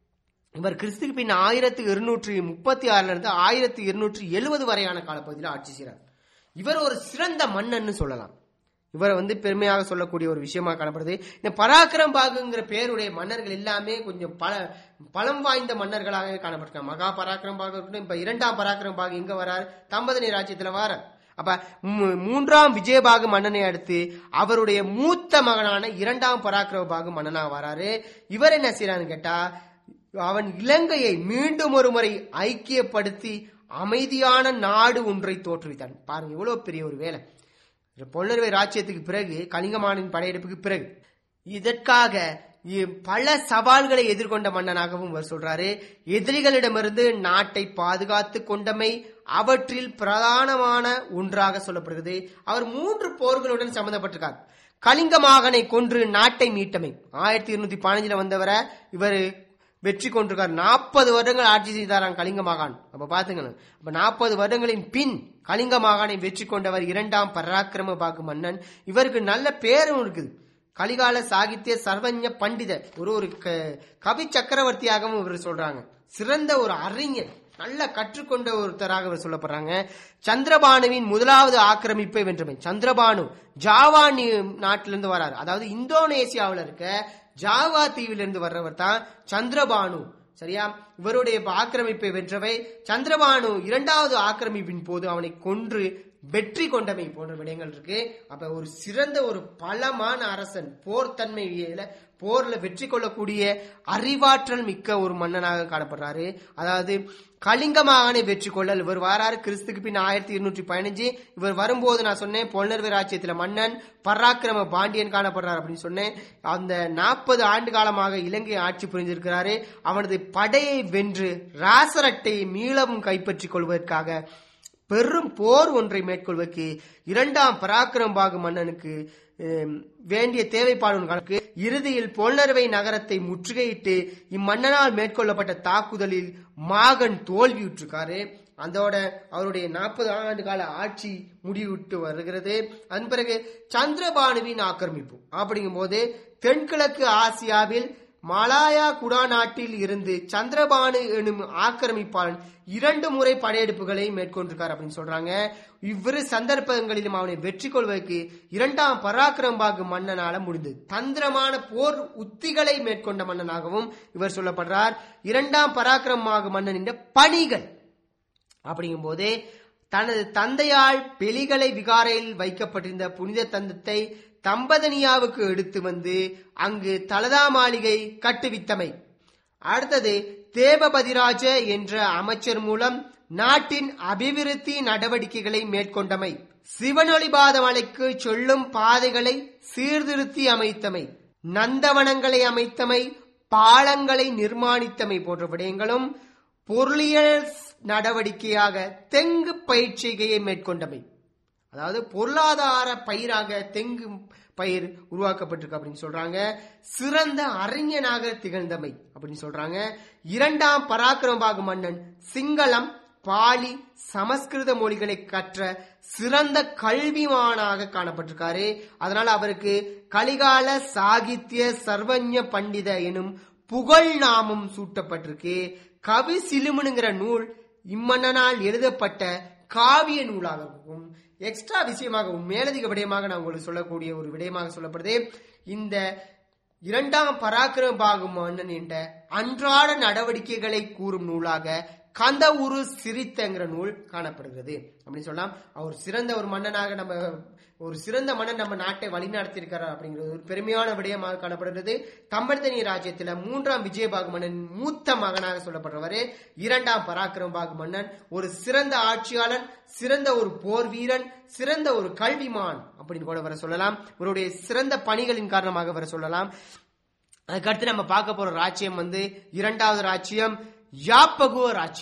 இவர் கிறிஸ்துக்கு பின் ஆயிரத்தி இருநூற்றி முப்பத்தி ஆறுல இருந்து ஆயிரத்தி இருநூற்றி எழுபது வரையான காலப்பகுதியில் ஆட்சி செய்கிறார் இவர் ஒரு சிறந்த மன்னன்னு சொல்லலாம் இவரை வந்து பெருமையாக சொல்லக்கூடிய ஒரு விஷயமா காணப்படுது இந்த பராக்கிரம் பாகுங்கிற பேருடைய மன்னர்கள் எல்லாமே கொஞ்சம் பல பலம் வாய்ந்த மன்னர்களாகவே காணப்பட்டிருக்காங்க மகா பராக்கிரம் பாகு இருக்கட்டும் இப்ப இரண்டாம் பராக்கிரம் பாகு இங்க வரார் தம்பதனி ராஜ்யத்துல வர அப்ப மூ- மூன்றாம் விஜயபாகு மன்னனை அடுத்து அவருடைய மூத்த மகனான இரண்டாம் பராக்கிரம பாகு மன்னனா வராரு இவர் என்ன செய்யறான்னு கேட்டா அவன் இலங்கையை மீண்டும் ஒரு முறை ஐக்கியப்படுத்தி அமைதியான நாடு ஒன்றை தோற்றுவித்தான் பாருங்க எவ்வளவு பெரிய ஒரு வேலை பொன்னர்வை ராஜ்யத்துக்கு பிறகு கலிங்கமானின் படையெடுப்புக்கு பிறகு இதற்காக இ- பல சவால்களை எதிர்கொண்ட மன்னனாகவும் இவர் சொல்றாரு எதிரிகளிடமிருந்து நாட்டை பாதுகாத்து கொண்டமை அவற்றில் பிரதானமான ஒன்றாக சொல்லப்படுகிறது அவர் மூன்று போர்களுடன் சம்பந்தப்பட்டிருக்கார் கலிங்க மாகனை கொன்று நாட்டை மீட்டமை ஆயிரத்தி இருநூத்தி பதினஞ்சுல வந்தவரை இவர் வெற்றி கொண்டிருக்கார் நாற்பது வருடங்கள் ஆட்சி செய்தாராம் கலிங்க மாகாண் அப்ப பாத்துங்க அப்ப நாற்பது வருடங்களின் பின் கலிங்க மாகாணை வெற்றி கொண்டவர் இரண்டாம் பராக்கிரம பாகு மன்னன் இவருக்கு நல்ல பேரும் இருக்குது கலிகால சாகித்ய சர்வஞ பண்டித ஒரு ஒரு க- கவி சக்கரவர்த்தியாகவும் இவர் சொல்றாங்க சிறந்த ஒரு அறிஞர் நல்ல கற்றுக்கொண்ட ஒருத்தராக இவர் சொல்லப்படுறாங்க சந்திரபானுவின் முதலாவது ஆக்கிரமிப்பை வென்றவன் சந்திரபானு ஜாவா நீ- நாட்டிலிருந்து வராரு அதாவது இந்தோனேசியாவில் இருக்க ஜாவா தீவிலிருந்து வர்றவர் தான் சந்திரபானு சரியா இவருடைய ஆக்கிரமிப்பை வென்றவை சந்திரபானு இரண்டாவது ஆக்கிரமிப்பின் போது அவனை கொன்று வெற்றி கொண்டமை போன்ற விடயங்கள் இருக்கு அப்ப ஒரு சிறந்த ஒரு பலமான அரசன் போர்த்தன்மையில போர்ல வெற்றி கொள்ளக்கூடிய அறிவாற்றல் மிக்க ஒரு மன்னனாக காணப்படுறாரு அதாவது கலிங்க மாகாணை வெற்றி கொள்ளல் இவர் வாராரு கிறிஸ்துக்கு பின் ஆயிரத்தி இருநூற்றி பதினஞ்சு இவர் வரும்போது நான் சொன்னேன் பொன்னர்வு ராஜ்யத்துல மன்னன் பராக்கிரம பாண்டியன் காணப்படுறார் அப்படின்னு சொன்னேன் அந்த நாற்பது ஆண்டு காலமாக இலங்கை ஆட்சி புரிந்திருக்கிறாரு அவனது படையை வென்று ராசரட்டையை மீளவும் கைப்பற்றிக் கொள்வதற்காக பெரும் போர் ஒன்றை மேற்கொள்வதற்கு இரண்டாம் பராக்கிரம்பாகு மன்னனுக்கு அஹ், வேண்டிய தேவைப்பாடு ஒன்று கணக்கு இறுதியில் பொன்னர்வை நகரத்தை முற்றுகையிட்டு இம்மன்னனால் மேற்கொள்ளப்பட்ட தாக்குதலில் மாகன் தோல்வியுற்றிருக்காரு அதோட அவருடைய நாற்பது ஆண்டு கால ஆட்சி முடிவுட்டு வருகிறது அதன் பிறகு சந்திரபானுவின் ஆக்கிரமிப்பு அப்படிங்கும்போது தென்கிழக்கு ஆசியாவில் மலாயா குடா நாட்டில் இருந்து சந்திரபானு எனும் ஆக்கிரமிப்பாளன் இரண்டு முறை படையெடுப்புகளை மேற்கொண்டிருக்கார் அப்படின்னு சொல்றாங்க இவ்விரு சந்தர்ப்பங்களிலும் அவனை வெற்றி கொள்வதற்கு இரண்டாம் பராக்கிரம்பாகு மன்னனால முடிந்தது தந்திரமான போர் உத்திகளை மேற்கொண்ட மன்னனாகவும் இவர் சொல்லப்படுறார் இரண்டாம் பராக்கிரமபாகு மன்னனின் பணிகள் அப்படிங்கும்போது தனது தந்தையால் பெலிகளை விகாரையில் வைக்கப்பட்டிருந்த புனித தந்தத்தை தம்பதனியாவுக்கு எடுத்து வந்து அங்கு தலதா மாளிகை கட்டுவித்தமை அடுத்தது தேவபதிராஜ என்ற அமைச்சர் மூலம் நாட்டின் அபிவிருத்தி நடவடிக்கைகளை மேற்கொண்டமை சிவனொளிபாத மலைக்கு சொல்லும் பாதைகளை சீர்திருத்தி அமைத்தமை நந்தவனங்களை அமைத்தமை பாலங்களை நிர்மாணித்தமை போன்ற விடயங்களும் பொருளியல் நடவடிக்கையாக தெங்கு பயிற்சிகையை மேற்கொண்டமை அதாவது பொருளாதார பயிராக தெங்கு பயிர் உருவாக்கப்பட்டிருக்கு அப்படின்னு சொல்றாங்க சிறந்த அறிஞனாக திகழ்ந்தமை அப்படின்னு சொல்றாங்க இரண்டாம் பராக்கிரமபாகு மன்னன் சிங்களம் பாலி சமஸ்கிருத மொழிகளை கற்ற சிறந்த கல்விமானாக காணப்பட்டிருக்காரு அதனால அவருக்கு கலிகால சாகித்ய சர்வஞ பண்டித எனும் புகழ் நாமம் சூட்டப்பட்டிருக்கு கவி சிலுமனுங்கிற நூல் இம்மன்னனால் எழுதப்பட்ட காவிய நூலாகவும் எக்ஸ்ட்ரா விஷயமாகவும் மேலதிக விடயமாக நான் உங்களுக்கு சொல்லக்கூடிய ஒரு விடயமாக சொல்லப்படுது இந்த இரண்டாம் பராக்கிரமபாகு மன்னன் என்ற அன்றாட நடவடிக்கைகளை கூறும் நூலாக கந்த உரு சிரித்தங்கிற நூல் காணப்படுகிறது அப்படின்னு சொல்லலாம் அவர் சிறந்த ஒரு மன்னனாக நம்ம ஒரு சிறந்த மன்னன் நம்ம நாட்டை வழிநடத்தியிருக்கிறார் அப்படிங்கிறது ஒரு பெருமையான விடயமாக காணப்படுகிறது தம்பர்தனி ராஜ்யத்துல மூன்றாம் விஜயபாகு மன்னன் மூத்த மகனாக சொல்லப்படுறவர் இரண்டாம் பராக்கிரமபாகு மன்னன் ஒரு சிறந்த ஆட்சியாளன் சிறந்த ஒரு போர் வீரன் சிறந்த ஒரு கல்விமான் அப்படின்னு கூட வர சொல்லலாம் இவருடைய சிறந்த பணிகளின் காரணமாக வர சொல்லலாம் அதுக்கடுத்து நம்ம பார்க்க போற ராஜ்யம் வந்து இரண்டாவது ராஜ்யம் யாப்பகுவ ராஜ்யம்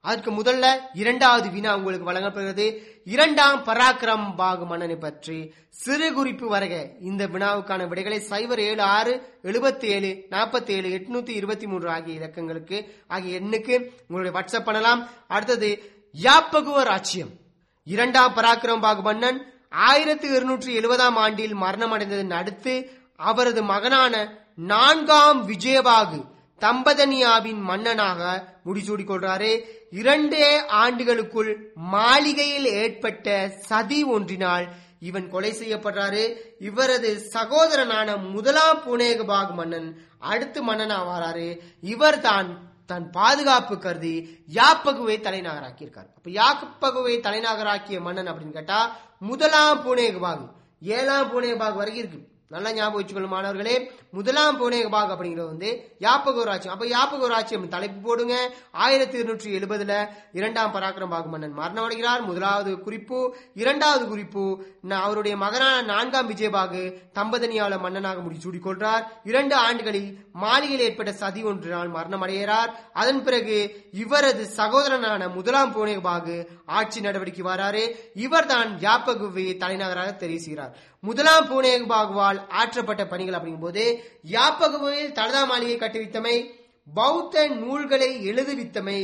அதற்கு முதல்ல இரண்டாவது வினா உங்களுக்கு வழங்கப்படுகிறது இரண்டாம் பராக்கிரம் பாகு மன்னனை பற்றி சிறு குறிப்பு வருக இந்த வினாவுக்கான விடைகளை சைபர் ஏழு ஆறு எழுபத்தி ஏழு நாற்பத்தி ஏழு எட்நூத்தி இருபத்தி மூன்று ஆகிய இலக்கங்களுக்கு ஆகிய எண்ணுக்கு உங்களுடைய வாட்ஸ்அப் பண்ணலாம் அடுத்தது யாப்பகுவ ராச்சியம் இரண்டாம் பராக்கிரம் பாகு மன்னன் ஆயிரத்தி இருநூற்றி எழுபதாம் ஆண்டில் மரணமடைந்ததன் அடுத்து அவரது மகனான நான்காம் விஜயபாகு தம்பதனியாவின் மன்னனாக முடிசூடிக் கொள்றாரு இரண்டே ஆண்டுகளுக்குள் மாளிகையில் ஏற்பட்ட சதி ஒன்றினால் இவன் கொலை செய்யப்படுறாரு இவரது சகோதரனான முதலாம் புனேகபாக் மன்னன் அடுத்து மன்னன் ஆவாராரு இவர் தான் தன் பாதுகாப்பு கருதி யாப்பகுவை தலைநகராக்கியிருக்கார் அப்ப யாப்பகுவை தலைநகராக்கிய மன்னன் அப்படின்னு கேட்டா முதலாம் புனேகபாக் ஏழாம் புனேகபாக் வரைக்கும் இருக்கு நல்லா ஞாபகம் வச்சுக்கணும் மாணவர்களே முதலாம் புனேகபாக் அப்படிங்கிறது வந்து யாப்பகோர் ஆட்சியம் அப்ப யாப்பகோர் ஆட்சியம் தலைப்பு போடுங்க ஆயிரத்தி இருநூற்றி எழுபதுல இரண்டாம் பராக்கிரம் பாகு மன்னன் மரணமடைகிறார் முதலாவது குறிப்பு இரண்டாவது குறிப்பு ந- அவருடைய மகனான நான்காம் விஜயபாகு தம்பதனியால மன்னனாக முடிசூடிக் கொள்றார் இரண்டு ஆண்டுகளில் மாளிகையில் ஏற்பட்ட சதி ஒன்றினால் மரணமடைகிறார் அதன் பிறகு இவரது சகோதரனான முதலாம் புனேகபாகு ஆட்சி நடவடிக்கை வராரு இவர்தான் யாப்பகுவை தலைநகராக தெரிவு செய்கிறார் முதலாம் பூனேகபாகுவால் ஆற்றப்பட்ட பணிகள் அப்படிங்கும்போது யாப்பகுவையில் தலதா மாளிகை கட்டுவித்தமை பௌத்த நூல்களை எழுதுவித்தமை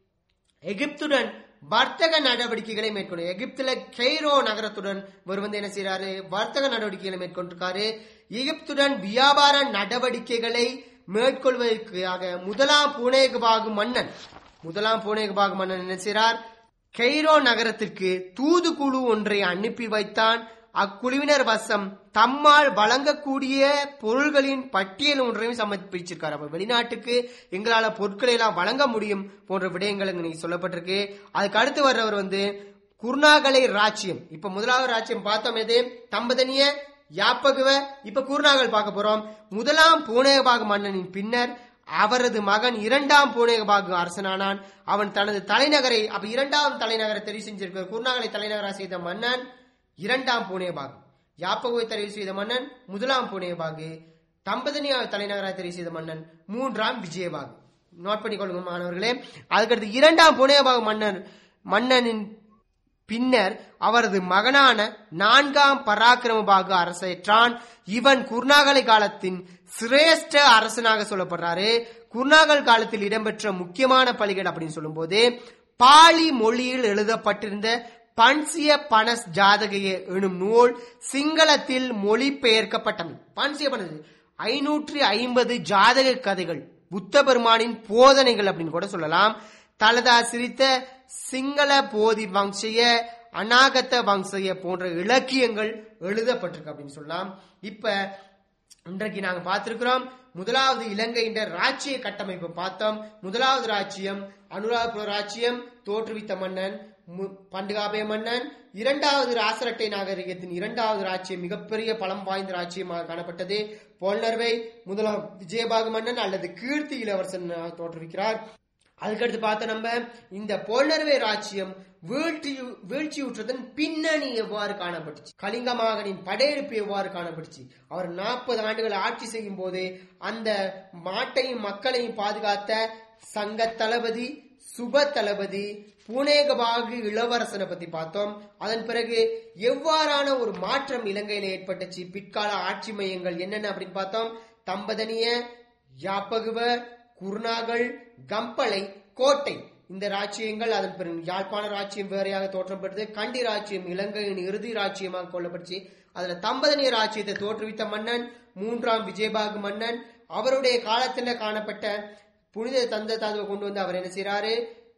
எகிப்துடன் வர்த்தக நடவடிக்கைகளை மேற்கொண்டு எகிப்துல கெய்ரோ நகரத்துடன் இவர் வந்து என்ன செய்யறாரு வர்த்தக நடவடிக்கைகளை மேற்கொண்டிருக்காரு எகிப்துடன் வியாபார நடவடிக்கைகளை மேற்கொள்வதற்காக முதலாம் பூனேகபாகு மன்னன் முதலாம் பூனேகபாகு மன்னன் என்ன செய்றார் கெய்ரோ நகரத்திற்கு தூதுக்குழு ஒன்றை அனுப்பி வைத்தான் அக்குழுவினர் வசம் தம்மால் வழங்கக்கூடிய பொருள்களின் பட்டியல் ஒன்றையும் சமர்ப்பிச்சிருக்காரு அப்ப வெளிநாட்டுக்கு எங்களால பொருட்களை எல்லாம் வழங்க முடியும் போன்ற விடயங்கள் இங்க இன்னைக்கு சொல்லப்பட்டிருக்கு அதுக்கு அடுத்து வர்றவர் வந்து குர்நாகலை ராச்சியம் இப்ப முதலாவது ராச்சியம் பார்த்தோம் எது தம்பதனிய யாப்பகுவ இப்ப குர்நாகல் பார்க்க போறோம் முதலாம் பூனேகபாக மன்னனின் பின்னர் அவரது மகன் இரண்டாம் பூனேகபாகு அரசனானான் அவன் தனது தலைநகரை அப்ப இரண்டாம் தலைநகரை தெரிவு செஞ்சிருக்க குர்நாகலை தலைநகராக செய்த மன்னன் இரண்டாம் பூனேபாகு யாப்பகுவை தெரிவு செய்த மன்னன் முதலாம் பூனேபாகு தம்பதனியா தலைநகராக தெரிவு செய்த மன்னன் மூன்றாம் விஜயபாகு நோட் பண்ணிக்கொள்ளுங்க மாணவர்களே அதுக்கடுத்து இரண்டாம் புனேபாகு மன்னர் மன்னனின் பின்னர் அவரது மகனான நான்காம் பராக்கிரமபாகு அரசேற்றான் இவன் குர்நாகலை காலத்தின் சிரேஷ்ட அரசனாக சொல்லப்படுறாரு குர்நாகல் காலத்தில் இடம்பெற்ற முக்கியமான பலிகள் அப்படின்னு சொல்லும்போது பாலி மொழியில் எழுதப்பட்டிருந்த பன்சிய பனஸ் ஜாதகைய எனும் நூல் சிங்களத்தில் மொழிபெயர்க்கப்பட்டமை பன்சிய பனஸ் ஐநூற்றி ஐம்பது ஜாதக கதைகள் புத்த பெருமானின் போதனைகள் அப்படின்னு கூட சொல்லலாம் தலதா சிரித்த சிங்கள போதி வம்சைய அநாகத்த வம்சைய போன்ற இலக்கியங்கள் எழுதப்பட்டிருக்கு அப்படின்னு சொல்லலாம் இப்ப இன்றைக்கு நாங்க பார்த்திருக்கிறோம் முதலாவது இலங்கையின் ராச்சிய கட்டமைப்பு பார்த்தோம் முதலாவது ராச்சியம் அனுராதபுர ராச்சியம் தோற்றுவித்த மன்னன் மு- பண்டுகாபய மன்னன் இரண்டாவது ராசரட்டை நாகரிகத்தின் இரண்டாவது ராச்சியம் மிகப்பெரிய பலம் வாய்ந்த ராச்சியமாக காணப்பட்டது போல்னர்வை முதலாம் விஜயபாகு மன்னன் அல்லது கீர்த்தி இளவரசன் தோற்றுவிக்கிறார் அதுக்கடுத்து பார்த்த நம்ம இந்த போல்னர்வே ராச்சியம் வீழ்ச்சி வீழ்ச்சியுற்றதன் பின்னணி எவ்வாறு காணப்பட்டுச்சு கலிங்கமாகனின் படையெடுப்பு எவ்வாறு காணப்பட்டுச்சு அவர் நாற்பது ஆண்டுகள் ஆட்சி செய்யும் போது அந்த மாட்டையும் மக்களையும் பாதுகாத்த சங்க தளபதி சுப தளபதி புனேகபாகு இளவரசனை பத்தி பார்த்தோம் அதன் பிறகு எவ்வாறான ஒரு மாற்றம் இலங்கையில ஏற்பட்டுச்சு பிற்கால ஆட்சி மையங்கள் என்னென்ன அப்படின்னு பார்த்தோம் தம்பதனிய யாப்பகுவ குருநாகல் கம்பளை கோட்டை இந்த ராச்சியங்கள் அதன் பிறகு யாழ்ப்பாண ராச்சியம் வேறையாக தோற்றம் பெற்றது கண்டி ராச்சியம் இலங்கையின் இறுதி ராச்சியமாக கொள்ளப்பட்டுச்சு அதுல தம்பதனிய ராச்சியத்தை தோற்றுவித்த மன்னன் மூன்றாம் விஜயபாகு மன்னன் அவருடைய காலத்துல காணப்பட்ட புனித தந்த தாதுவை கொண்டு வந்து அவர் என்ன செய்யறாரு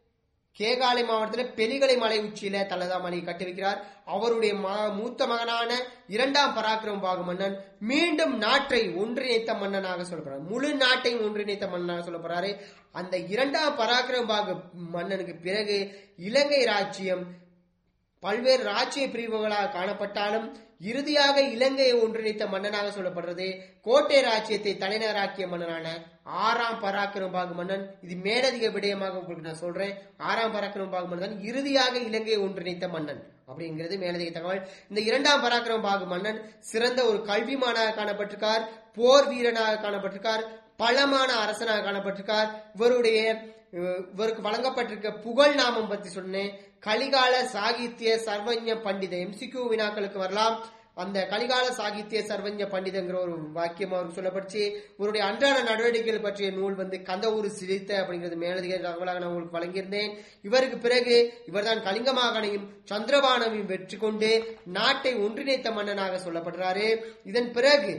கேகாலை மாவட்டத்தில் பெலிகளை மலை உச்சியில தலதா மலையை கட்டி வைக்கிறார் அவருடைய ம- மூத்த மகனான இரண்டாம் பராக்கிரம பாகு மன்னன் மீண்டும் நாட்டை ஒன்றிணைத்த மன்னனாக சொல்லப்படுறார் முழு நாட்டையும் ஒன்றிணைத்த மன்னனாக சொல்லப்படுறாரு அந்த இரண்டாம் பராக்கிரம பாகு மன்னனுக்கு பிறகு இலங்கை ராஜ்யம் பல்வேறு ராஜ்ய பிரிவுகளாக காணப்பட்டாலும் இறுதியாக இலங்கையை ஒன்றிணைத்த மன்னனாக சொல்லப்படுறது கோட்டை ராஜ்யத்தை தலைநகராக்கிய மன்னனான ஆறாம் பராக்கிரமபாகு மன்னன் இது மேலதிக விடயமாக உங்களுக்கு நான் சொல்றேன் ஆறாம் பராக்கிரமபாகு மன்னன் இறுதியாக இலங்கையை ஒன்றிணைத்த மன்னன் அப்படிங்கிறது மேலதிக தகவல் இந்த இரண்டாம் பராக்கிரமபாகு மன்னன் சிறந்த ஒரு கல்விமானாக காணப்பட்டிருக்கார் போர் வீரனாக காணப்பட்டிருக்கார் பலமான அரசனாக காணப்பட்டிருக்கார் இவருடைய அஹ், இவருக்கு வழங்கப்பட்டிருக்க புகழ் நாமம் பத்தி சொன்னேன் கலிகால சாகித்ய சர்வஞ பண்டித எம்சிக்யூ வினாக்களுக்கு வரலாம் அந்த கலிகால சாகித்ய சர்வஞ பண்டிதங்கிற ஒரு வாக்கியம் அவருக்கு சொல்லப்பட்டுச்சு இவருடைய அன்றாட நடவடிக்கைகள் பற்றிய நூல் வந்து கந்தவூர் சிரித்த அப்படிங்கிறது மேலதிக தகவலாக நான் உங்களுக்கு வழங்கியிருந்தேன் இவருக்கு பிறகு இவர்தான் கலிங்க மாகாணையும் சந்திரபானவையும் வெற்றி கொண்டு நாட்டை ஒன்றிணைத்த மன்னனாக சொல்லப்படுறாரு இதன் பிறகு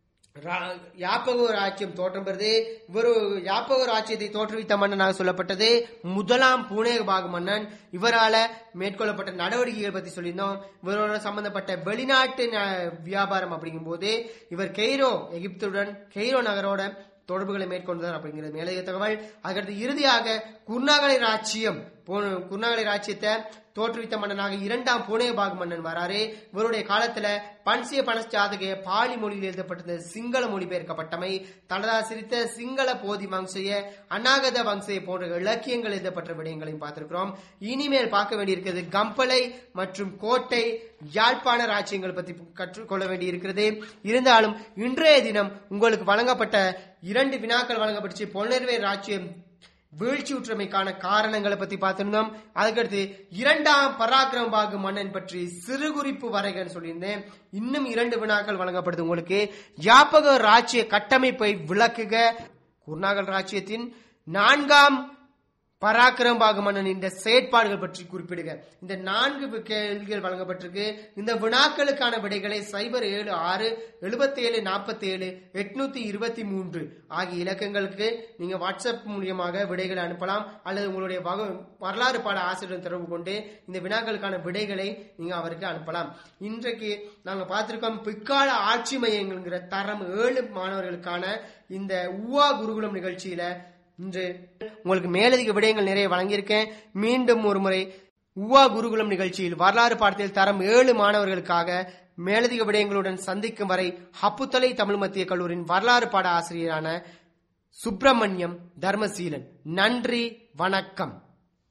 ரா- யாப்பகோர் ராஜ்யம் தோற்றம் பெறுது இவர் யாப்பகோர் ராஜ்யத்தை தோற்றுவித்த மன்னனாக சொல்லப்பட்டது முதலாம் பூனேகபாக மன்னன் இவரால மேற்கொள்ளப்பட்ட நடவடிக்கைகள் பத்தி சொல்லியிருந்தோம் இவரோட சம்பந்தப்பட்ட வெளிநாட்டு ந- வியாபாரம் அப்படிங்கும்போது இவர் கெய்ரோ எகிப்துடன் கெய்ரோ நகரோட தொடர்புகளை மேற்கொண்டார் அப்படிங்கிறது மேலதிக தகவல் அதற்கு இறுதியாக குர்நாகலை ராச்சியம் போ- குர்நாகலை ராச்சியத்தை தோற்றுவித்த மன்னனாக இரண்டாம் புனேபாக் மன்னன் வராரு இவருடைய காலத்துல பன்சிய பனஸ்ஜாதக பாலி மொழியில் எழுதப்பட்டது சிங்கள மொழிபெயர்க்கப்பட்டமை தலதா சிரித்த சிங்கள போதி வம்சைய அநாகத வம்சைய போன்ற இலக்கியங்கள் எழுதப்பட்ட விடயங்களையும் பார்த்திருக்கிறோம் இனிமேல் பார்க்க வேண்டியிருக்கிறது கம்பளை மற்றும் கோட்டை யாழ்ப்பாண ராஜ்யங்கள் பத்தி கற்றுக்கொள்ள வேண்டியிருக்கிறது இருந்தாலும் இன்றைய தினம் உங்களுக்கு வழங்கப்பட்ட இரண்டு வினாக்கள் வழங்கப்பட்டுச்சு பொன்னர்வே ராஜ்யம் வீழ்ச்சியுற்றமைக்கான காரணங்களை பத்தி பார்த்திருந்தோம் அதுக்கடுத்து இரண்டாம் பராக்கிரம பாகு மன்னன் பற்றி சிறு குறிப்பு வரைகன்னு சொல்லியிருந்தேன் இன்னும் இரண்டு வினாக்கள் வழங்கப்படுது உங்களுக்கு யாப்பக ராஜ்ய கட்டமைப்பை விளக்குக குர்நாகல் ராஜ்யத்தின் நான்காம் பராக்கிரமபாக மன்னன் இந்த செயற்பாடுகள் பற்றி குறிப்பிடுக இந்த நான்கு வி- கேள்விகள் வழங்கப்பட்டிருக்கு இந்த வினாக்களுக்கான விடைகளை சைபர் ஏழு ஆறு எழுபத்தி ஏழு நாற்பத்தி ஏழு எட்நூத்தி இருபத்தி மூன்று ஆகிய இலக்கங்களுக்கு நீங்க வாட்ஸ்அப் மூலியமாக விடைகளை அனுப்பலாம் அல்லது உங்களுடைய வகு வரலாறு பாட ஆசிரியர் தொடர்பு கொண்டு இந்த வினாக்களுக்கான விடைகளை நீங்க அவருக்கு அனுப்பலாம் இன்றைக்கு நாங்க பார்த்திருக்கோம் பிற்கால ஆட்சி மையங்கள்ங்கிற தரம் ஏழு மாணவர்களுக்கான இந்த உவா குருகுலம் நிகழ்ச்சியில இன்று உங்களுக்கு மேலதிக விடயங்கள் நிறைய வழங்கியிருக்கேன் மீண்டும் ஒரு முறை உவா குருகுலம் நிகழ்ச்சியில் வரலாறு பாடத்தில் தரம் ஏழு மாணவர்களுக்காக மேலதிக விடயங்களுடன் சந்திக்கும் வரை ஹப்புத்தலை தமிழ் மத்திய கல்லூரியின் வரலாறு பாட ஆசிரியரான சுப்பிரமணியம் தர்மசீலன் நன்றி வணக்கம்